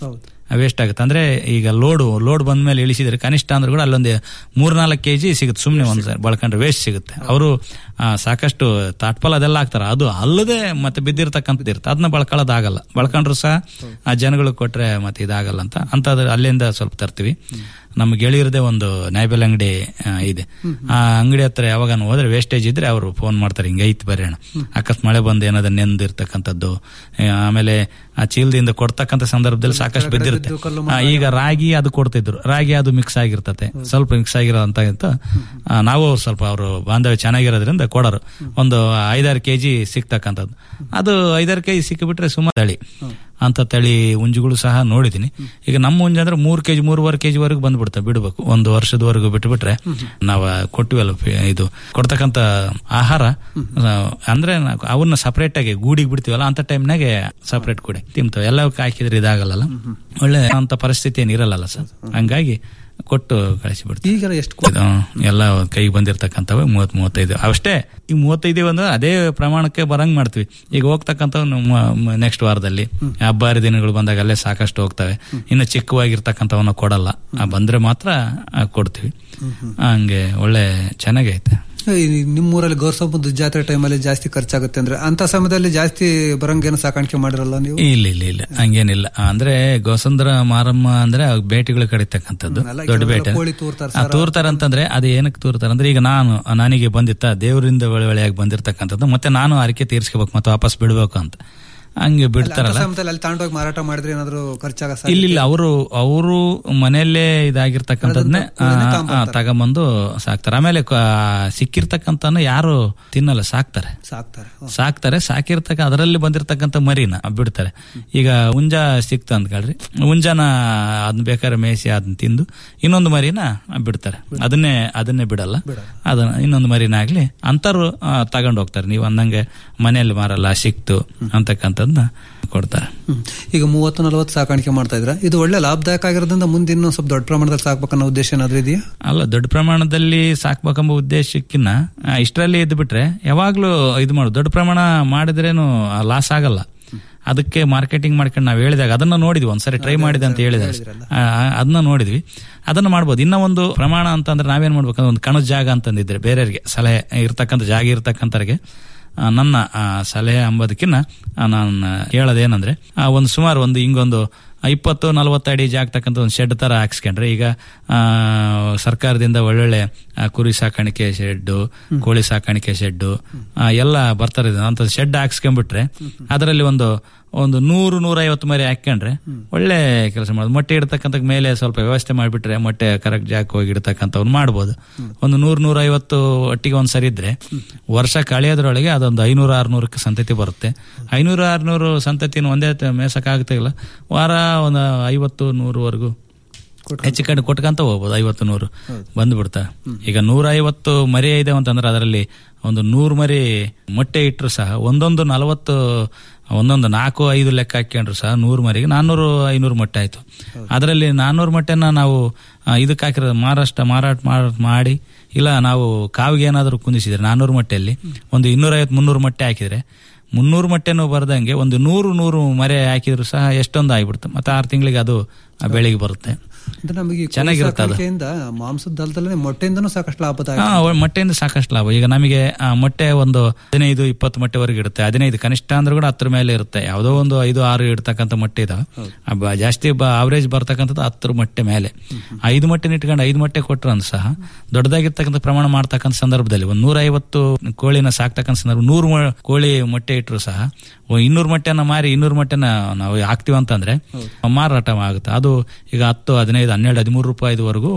ವೇಸ್ಟ್ ಆಗುತ್ತೆ ಅಂದ್ರೆ ಈಗ ಲೋಡ್ ಲೋಡ್ ಬಂದ ಮೇಲೆ ಇಳಿಸಿದ್ರೆ ಕನಿಷ್ಠ ಅಂದ್ರೆ ಕೂಡ ಅಲ್ಲೊಂದು ಮೂರ್ನಾಲ್ಕು ಕೆ ಜಿ ಸಿಗುತ್ತೆ ಸುಮ್ಮನೆ ಒಂದು ಸಾರಿ ಬಳ್ಕೊಂಡ್ರೆ ವೇಸ್ಟ್ ಸಿಗುತ್ತೆ ಅವರು ಸಾಕಷ್ಟು ತಾಟ್ಪಲ್ ಅದೆಲ್ಲ ಹಾಕ್ತಾರೆ ಅದು ಅಲ್ಲದೆ ಮತ್ತೆ ಬಿದ್ದಿರ್ತಕ್ಕಂಥದ್ದು ಇರುತ್ತೆ ಅದನ್ನ ಬಳ್ಕೊಳ್ಳೋದಾಗಲ್ಲ ಬಳ್ಕೊಂಡ್ರು ಸಹ ಆ ಜನಗಳಿಗೆ ಕೊಟ್ರೆ ಮತ್ತೆ ಇದಾಗಲ್ಲ ಅಂತ ಅಂತಂದ್ರೆ ಅಲ್ಲಿಂದ ಸ್ವಲ್ಪ ತರ್ತೀವಿ ನಮ್ಮ ಗೆಳೆಯರದೇ ಒಂದು ನ್ಯಾಯಬೆಲ್ ಅಂಗಡಿ ಆ, ಇದೆ ಆ ಅಂಗಡಿ ಹತ್ರ ಯಾವಾಗ ಹೋದ್ರೆ ವೇಸ್ಟೇಜ್ ಇದ್ರೆ ಅವರು ಫೋನ್ ಮಾಡ್ತಾರೆ ಹಿಂಗೆ ಐತಿ ಬರೋಣ ಅಕಸ್ಮಾತ್ ಮಳೆ ಬಂದು ಏನಾದ್ರು ನೆಂದಿರ್ತಕ್ಕಂಥದ್ದು ಆ, ಆಮೇಲೆ ಆ ಚೀಲದಿಂದ ಕೊಡ್ತಕ್ಕಂಥ ಸಂದರ್ಭದಲ್ಲಿ ಸಾಕಷ್ಟು ಬಿದ್ದಿರುತ್ತೆ ಆ, ಈಗ ರಾಗಿ ಅದು ಕೊಡ್ತಿದ್ರು ರಾಗಿ ಅದು ಮಿಕ್ಸ್ ಆಗಿರ್ತತೆ ಸ್ವಲ್ಪ ಮಿಕ್ಸ್ ಆಗಿರೋ ಅಂತ ಇತ್ತು. ಆ, ನಾವು ಸ್ವಲ್ಪ ಅವರು ಬಾಂಧವ್ಯ ಚೆನ್ನಾಗಿರೋದ್ರಿಂದ ಕೊಡೋರು ಒಂದು ಐದಾರು ಕೆಜಿ ಸಿಗ್ತಕ್ಕಂಥದ್ದು ಅದು ಐದಾರು ಕೆಜಿ ಸಿಕ್ಕಿಬಿಟ್ರೆ ಸುಮಾರು ತಳಿ ಅಂತ ತಳಿ ಹುಂಜುಗಳು ಸಹ ನೋಡಿದೀನಿ ಈಗ ನಮ್ಮ ಹುಂಜ ಅಂದ್ರೆ ಮೂರ್ ಕೆಜಿ ಮೂರುವರೆ ಕೆಜಿ ವರೆಗೂ ಬಂದ್ಬಿಡುತ್ತೆ ಬಿಡಬೇಕು ಒಂದು ವರ್ಷದವರೆಗೂ ಬಿಟ್ಬಿಟ್ರೆ ನಾವು ಕೊಟ್ಟಿವಲ್ಲ ಫಿ- ಇದು ಕೊಡ್ತಕ್ಕಂತ ಆಹಾರ ಆ, ಅಂದ್ರೆ ನಾವು ಅವನ್ನ ಸಪರೇಟ್ ಆಗಿ ಗೂಡಿಗೆ ಬಿಡ್ತೀವಲ್ಲ ಅಂತ ಟೈಮ್ನಾಗೆ ಸಪರೇಟ್ ಕೂಡಿ ತಿಂತವೆ ಎಲ್ಲವಕ್ಕೆ ಹಾಕಿದ್ರೆ ಇದಾಗಲ್ಲ ಒಳ್ಳೆ ಅಂತ ಪರಿಸ್ಥಿತಿ ಏನು ಇರಲ್ಲ ಸರ್ ಹಂಗಾಗಿ ಕೊಟ್ಟು ಕಳಿಸಿ ಬಿಡ್ತೀವಿ
ಈಗೆಲ್ಲ ಎಷ್ಟು
ಇದು ಎಲ್ಲ ಕೈಗೆ ಬಂದಿರತಕ್ಕಂಥವು ಮೂವತ್ ಮೂವತ್ತೈದು ಅಷ್ಟೇ ಈ ಮೂವತ್ತೈದು ಅಂದ್ರೆ ಅದೇ ಪ್ರಮಾಣಕ್ಕೆ ಬರಂಗ್ ಮಾಡ್ತೀವಿ ಈಗ ಹೋಗ್ತಕ್ಕಂಥವು ನೆಕ್ಸ್ಟ್ ವಾರದಲ್ಲಿ ಹಬ್ಬ ಹರಿದಿನಗಳು ಬಂದಾಗ ಅಲ್ಲೇ ಸಾಕಷ್ಟು ಹೋಗ್ತವೆ ಇನ್ನು ಚಿಕ್ಕವಾಗಿರ್ತಕ್ಕಂಥವನ್ನ ಕೊಡಲ್ಲ ಆ ಬಂದ್ರೆ ಮಾತ್ರ ಆ, ಕೊಡ್ತೀವಿ ಹಂಗೆ ಒಳ್ಳೆ ಚೆನ್ನಾಗೈತೆ
ಈ ನಿಮ್ಮೂರಲ್ಲಿ ಗೌರಸಬ್ಬದ ಜಾತ್ರೆ ಟೈಮಲ್ಲಿ ಜಾಸ್ತಿ ಖರ್ಚಾಗುತ್ತೆ ಅಂದ್ರೆ ಅಂತ ಸಮಯದಲ್ಲಿ ಜಾಸ್ತಿ ಬರಂಗೇನು ಸಾಕಾಣಿಕೆ ಮಾಡಿರಲ್ಲ ನೀವು
ಇಲ್ಲ ಇಲ್ಲ ಇಲ್ಲ ಹಂಗೇನಿಲ್ಲ ಅಂದ್ರೆ ಗೋಸಂದ್ರ ಮಾರಮ್ಮ ಅಂದ್ರೆ ಅವ್ ಬೇಟೆಗಳು ಕಡಿತಕ್ಕಂಥದ್ದು
ಅಲ್ಲ,
ದೊಡ್ಡ
ಕೆಲವೆಲ್ಲ
ಬೇಟೆ
ಕೋಳಿ ತೂರ್ತಾರೆ
ಆ, ತೂರ್ತಾರೆ ಅಂತಂದ್ರೆ ಅದು ಏನಕ್ಕೆ ತೂರ್ತಾರೆ ಅಂದ್ರೆ ಈಗ ನಾನು ನನಗೆ ಬಂದಿತ್ತ ದೇವರಿಂದ ಒಳ್ಳೆಯಾಗಿ ಬಂದಿರತಕ್ಕಂಥದ್ದು ಮತ್ತೆ ನಾನು ಅರಿಕೆ ತೀರ್ಸ್ಕೋಬೇಕು ಮತ್ತೆ ವಾಪಸ್ ಬಿಡ್ಬೇಕು ಅಂತ ಹಂಗೆ
ಅಂತ
ಬಿಡ್ತಾರಲ್ಲ
ಸಮಯದಲ್ಲಿ ಅಲ್ಲಿ ತಗೊಂಡೋಗಿ ಮಾರಾಟ ಮಾಡಿದ್ರೆ ಏನಾದ್ರು ಖರ್ಚಾಗ
ಇಲ್ಲ ಇಲ್ಲ ಅವರು ಅವರು ಮನೆಯಲ್ಲೇ ಇದಾಗಿರ್ತಕ್ಕಂಥದ್ನೇ ತಗೊಂಬಂದು ಸಾಕ್ತಾರೆ ಆಮೇಲೆ ಕ- ಸಿಕ್ಕಿರ್ತಕ್ಕಂಥ ಯಾರು ತಿನ್ನಲ್ಲ ಸಾಕ್ತಾರೆ
ಸಾಕ್ತಾರೆ
ಸಾಕ್ತಾರೆ ಸಾಕಿರ್ತಕ್ಕ ಅದರಲ್ಲಿ ಬಂದಿರತಕ್ಕಂಥ ಮರಿನ ಬಿಡ್ತಾರೆ ಈಗ ಹುಂಜ ಸಿಕ್ತು ಅಂದ್ಕೊಳ್ರಿ ಹುಂಜನ ಅದನ್ನ ಬೇಕಾದ್ರೆ ಮೇಯಿಸಿ ಅದನ್ನ ತಿಂದು ಇನ್ನೊಂದು ಮರಿನ ಬಿಡ್ತಾರೆ ಅದನ್ನೇ ಅದನ್ನೇ ಬಿಡಲ್ಲ ಅದನ್ನ ಇನ್ನೊಂದು ಮರಿನ ಆಗ್ಲಿ ಅಂತರು ತಗೊಂಡು ಹೋಗ್ತಾರೆ ನೀವು ಅಂದಂಗೆ ಮನೆಯಲ್ಲಿ ಮಾರಲ್ಲ ಸಿಕ್ತು ಅಂತಕ್ಕಂಥದ್ನ ಕೊಡ್ತಾರೆ
ಹ್ಮ್. ಈಗ ಮೂವತ್ತು ನಲವತ್ತು ಸಾಕಾಣಿಕೆ ಮಾಡ್ತಾ ಇದ್ರ ಇದು ಒಳ್ಳೆ ಲಾಭದಾಯಕ ಆಗಿರೋದ್ರಿಂದ ಮುಂದೆ ಇನ್ನೂ ಸ್ವಲ್ಪ ದೊಡ್ಡ ಪ್ರಮಾಣದಲ್ಲಿ ಸಾಕ್ಬೇಕನ್ನೋ ಉದ್ದೇಶ ಏನಾದ್ರೂ ಇದೆಯಾ
ಅಲ್ಲ ದೊಡ್ಡ ಪ್ರಮಾಣದಲ್ಲಿ ಸಾಕ್ಬೇಕೆಂಬ ಉದ್ದೇಶಕ್ಕಿನ್ನ ಆ, ಇಷ್ಟರಲ್ಲಿ ಇದ್ದು ಬಿಟ್ರೆ ಯಾವಾಗ್ಲೂ ಇದು ಮಾಡು ದೊಡ್ಡ ಪ್ರಮಾಣ ಮಾಡಿದ್ರೇನು ಲಾಸ್ ಆಗಲ್ಲ ಅದಕ್ಕೆ ಮಾರ್ಕೆಟಿಂಗ್ ಮಾಡ್ಕೊಂಡು ನಾವು ಹೇಳಿದಾಗ ಅದನ್ನ ನೋಡಿದ್ವಿ ಒಂದ್ಸರಿ ಟ್ರೈ ಮಾಡಿದೆ ಅಂತ ಹೇಳಿದಾಗ ಆ, ಅದನ್ನ ನೋಡಿದ್ವಿ ಅದನ್ನ ಮಾಡ್ಬೋದು ಇನ್ನ ಒಂದು ಪ್ರಮಾಣ ಅಂತಂದ್ರೆ ನಾವೇನ್ ಮಾಡ್ಬೇಕಂದ್ರೆ ಒಂದು ಕಣದ ಜಾಗ ಅಂತಂದಿದ್ರೆ ಬೇರೆಯವರಿಗೆ ಸಲಹೆ ಇರ್ತಕ್ಕಂಥ ಜಾಗ ಇರ್ತಕ್ಕಂಥವ್ರಿಗೆ ಆ, ನನ್ನ ಆ, ಸಲಹೆ ಅಂಬೋದಕ್ಕಿನ್ನ ಆ, ನಾನು ಹೇಳೋದೇನಂದ್ರೆ ಆ, ಒಂದು ಸುಮಾರು ಒಂದು ಹಿಂಗೊಂದು ಇಪ್ಪತ್ತು ನಲವತ್ತು ಅಡಿ ಜಾಗ್ತಕ್ಕಂಥ ಒಂದು ಶೆಡ್ ತರ ಹಾಕ್ಸ್ಕೊಂಡ್ರೆ ಈಗ ಆ, ಸರ್ಕಾರದಿಂದ ಒಳ್ಳೊಳ್ಳೆ ಆ, ಕುರಿ ಸಾಕಾಣಿಕೆ ಶೆಡ್ಡು ಕೋಳಿ ಸಾಕಾಣಿಕೆ ಶೆಡ್ಡು ಆ, ಎಲ್ಲ ಬರ್ತಾರೆ ಅಂತ ಶೆಡ್ ಹಾಕ್ಸ್ಕೊಂಡ್ಬಿಟ್ರೆ ಅದರಲ್ಲಿ ಒಂದು ಒಂದು ನೂರು ನೂರೈವತ್ತು ಮರಿ ಹಾಕೊಂಡ್ರೆ ಒಳ್ಳೆ ಕೆಲಸ ಮಾಡೋದು ಮೊಟ್ಟೆ ಇಡ್ತಕ್ಕಂಥ ಮೇಲೆ ಸ್ವಲ್ಪ ವ್ಯವಸ್ಥೆ ಮಾಡಿಬಿಟ್ರೆ ಮೊಟ್ಟೆ ಕರೆಕ್ಟ್ ಜಾಗಕ್ಕೆ ಹೋಗಿ ಇಡ್ತಕ್ಕಂಥವ್ನು ಮಾಡ್ಬೋದು ಒಂದು ನೂರು ನೂರೈವತ್ತು ಒಟ್ಟಿಗೆ ಒಂದು ಸರಿ ಇದ್ರೆ ವರ್ಷ ಕಳೆಯೋದ್ರೊಳಗೆ ಅದೊಂದು ಐನೂರು ಆರ್ನೂರಕ್ಕೆ ಸಂತತಿ ಬರುತ್ತೆ ಐನೂರು ಆರ್ನೂರು ಸಂತತಿನ ಒಂದೇ ತ- ಮೇಸಕ್ಕಾಗ್ತಿಲ್ಲ ವಾರ ಒಂದು ಐವತ್ತು ನೂರುವರೆಗೂ ಹೆಚ್ಚು ಕಡೆ ಕೊಟ್ಕಂತ ಹೋಗ್ಬೋದು ಐವತ್ತು ನೂರು ಬಂದ್ಬಿಡ್ತಾರೆ ಈಗ ನೂರ ಐವತ್ತು ಮರಿ ಇದೆ ಅಂತಂದ್ರೆ ಅದರಲ್ಲಿ ಒಂದು ನೂರು ಮರಿ ಮೊಟ್ಟೆ ಇಟ್ಟರು ಸಹ ಒಂದೊಂದು ನಲವತ್ತು ಒಂದೊಂದು ನಾಲ್ಕು ಐದು ಲೆಕ್ಕ ಹಾಕ್ಕೊಂಡ್ರು ಸಹ ನೂರು ಮರಿಗೆ ನಾನ್ನೂರು ಐನೂರು ಮೊಟ್ಟೆ ಆಯ್ತು ಅದರಲ್ಲಿ ನಾನ್ನೂರು ಮೊಟ್ಟೆನ ನಾವು ಆ, ಇದಕ್ಕೆ ಹಾಕಿರೋದು ಮಹಾರಾಷ್ಟ್ರ ಮಾರಾಟ ಮಾರಾಟ ಮಾಡಿ ಇಲ್ಲ ನಾವು ಕಾವಿಗೆ ಏನಾದರೂ ಕುಂದಿಸಿದ್ರೆ ನಾನ್ನೂರು ಮೊಟ್ಟೆಯಲ್ಲಿ ಒಂದು ಇನ್ನೂರೈವತ್ತು ಮುನ್ನೂರು ಮೊಟ್ಟೆ ಹಾಕಿದ್ರೆ ಮುನ್ನೂರು ಮೊಟ್ಟೆನೂ ಬರ್ದಂಗೆ ಒಂದು ನೂರು ನೂರು ಮರೆ ಹಾಕಿದ್ರು ಸಹ ಎಷ್ಟೊಂದು ಆಗ್ಬಿಡುತ್ತೆ ಮತ್ತೆ ಆರು ತಿಂಗಳಿಗೆ ಅದು ಆ ಬೆಳೆಗೆ ಬರುತ್ತೆ
ಅಂದ್ರೆ ನಮಗೆ ಈ ಕೋಳಿ
ಚೆನ್ನಾಗಿರುತ್ತೆ ಅದು.
ಸಾಕಾಣಿಕೆಯಿಂದ ಮಾಂಸದ ಅಲ್ದಲ್ಲೇ ಮೊಟ್ಟೆಯಿಂದನೂ ಸಾಕಷ್ಟು ಲಾಭದಾಯಕ
ಹಾ ಒ- ಮೊಟ್ಟೆಯಿಂದ ಸಾಕಷ್ಟು ಲಾಭ ಈಗ ನಮಗೆ ಆ, ಮೊಟ್ಟೆ ಒಂದು ಹದಿನೈದು ಇಪ್ಪತ್ತು ಮೊಟ್ಟೆವರೆಗೆ ಇಡುತ್ತೆ ಹದಿನೈದು ಕನಿಷ್ಠ ಅಂದ್ರೆ ಕೂಡ ಹತ್ತರ ಮೇಲೆ ಇರುತ್ತೆ ಯಾವುದೋ ಒಂದು ಐದು ಆರು ಇಡ್ತಕ್ಕಂಥ ಮೊಟ್ಟೆ ಇದಾವೆ ಆ ಬ- ಜಾಸ್ತಿ ಅವರೇಜ್ ಬರ್ತಕ್ಕಂಥದ್ದು ಹತ್ತರ ಮೊಟ್ಟೆ ಮೇಲೆ ಐದು ಮೊಟ್ಟೆ ಇಟ್ಕೊಂಡು ಐದು ಮೊಟ್ಟೆ ಕೊಟ್ಟರು ಅಂತ ಸಹ ದೊಡ್ಡದಾಗಿರ್ತಕ್ಕಂಥ ಪ್ರಮಾಣ ಮಾಡ್ತಕ್ಕಂಥ ಸಂದರ್ಭದಲ್ಲಿ ಒಂದು ನೂರ ಐವತ್ತು ಕೋಳಿನ ಸಾಕ್ತಕ್ಕಂಥ ಸಂದರ್ಭ ನೂರು ಮೊ- ಕೋಳಿ ಮೊಟ್ಟೆ ಇಟ್ಟರು ಸಹ ಒ- ಇನ್ನೂರು ಮೊಟ್ಟೆನ ಮಾರಿ ಇನ್ನೂರು ಮೊಟ್ಟೆನ ನಾವು ಹಾಕ್ತಿವಿ ಅಂತಂದ್ರೆ ಮಾರಾಟ ಆಗುತ್ತೆ ಅದು ಈಗ ಹತ್ತು ಹದಿನೈದು ಹನ್ನೆರಡು ಹದಿಮೂರು ರೂಪಾಯಿವರೆಗೂ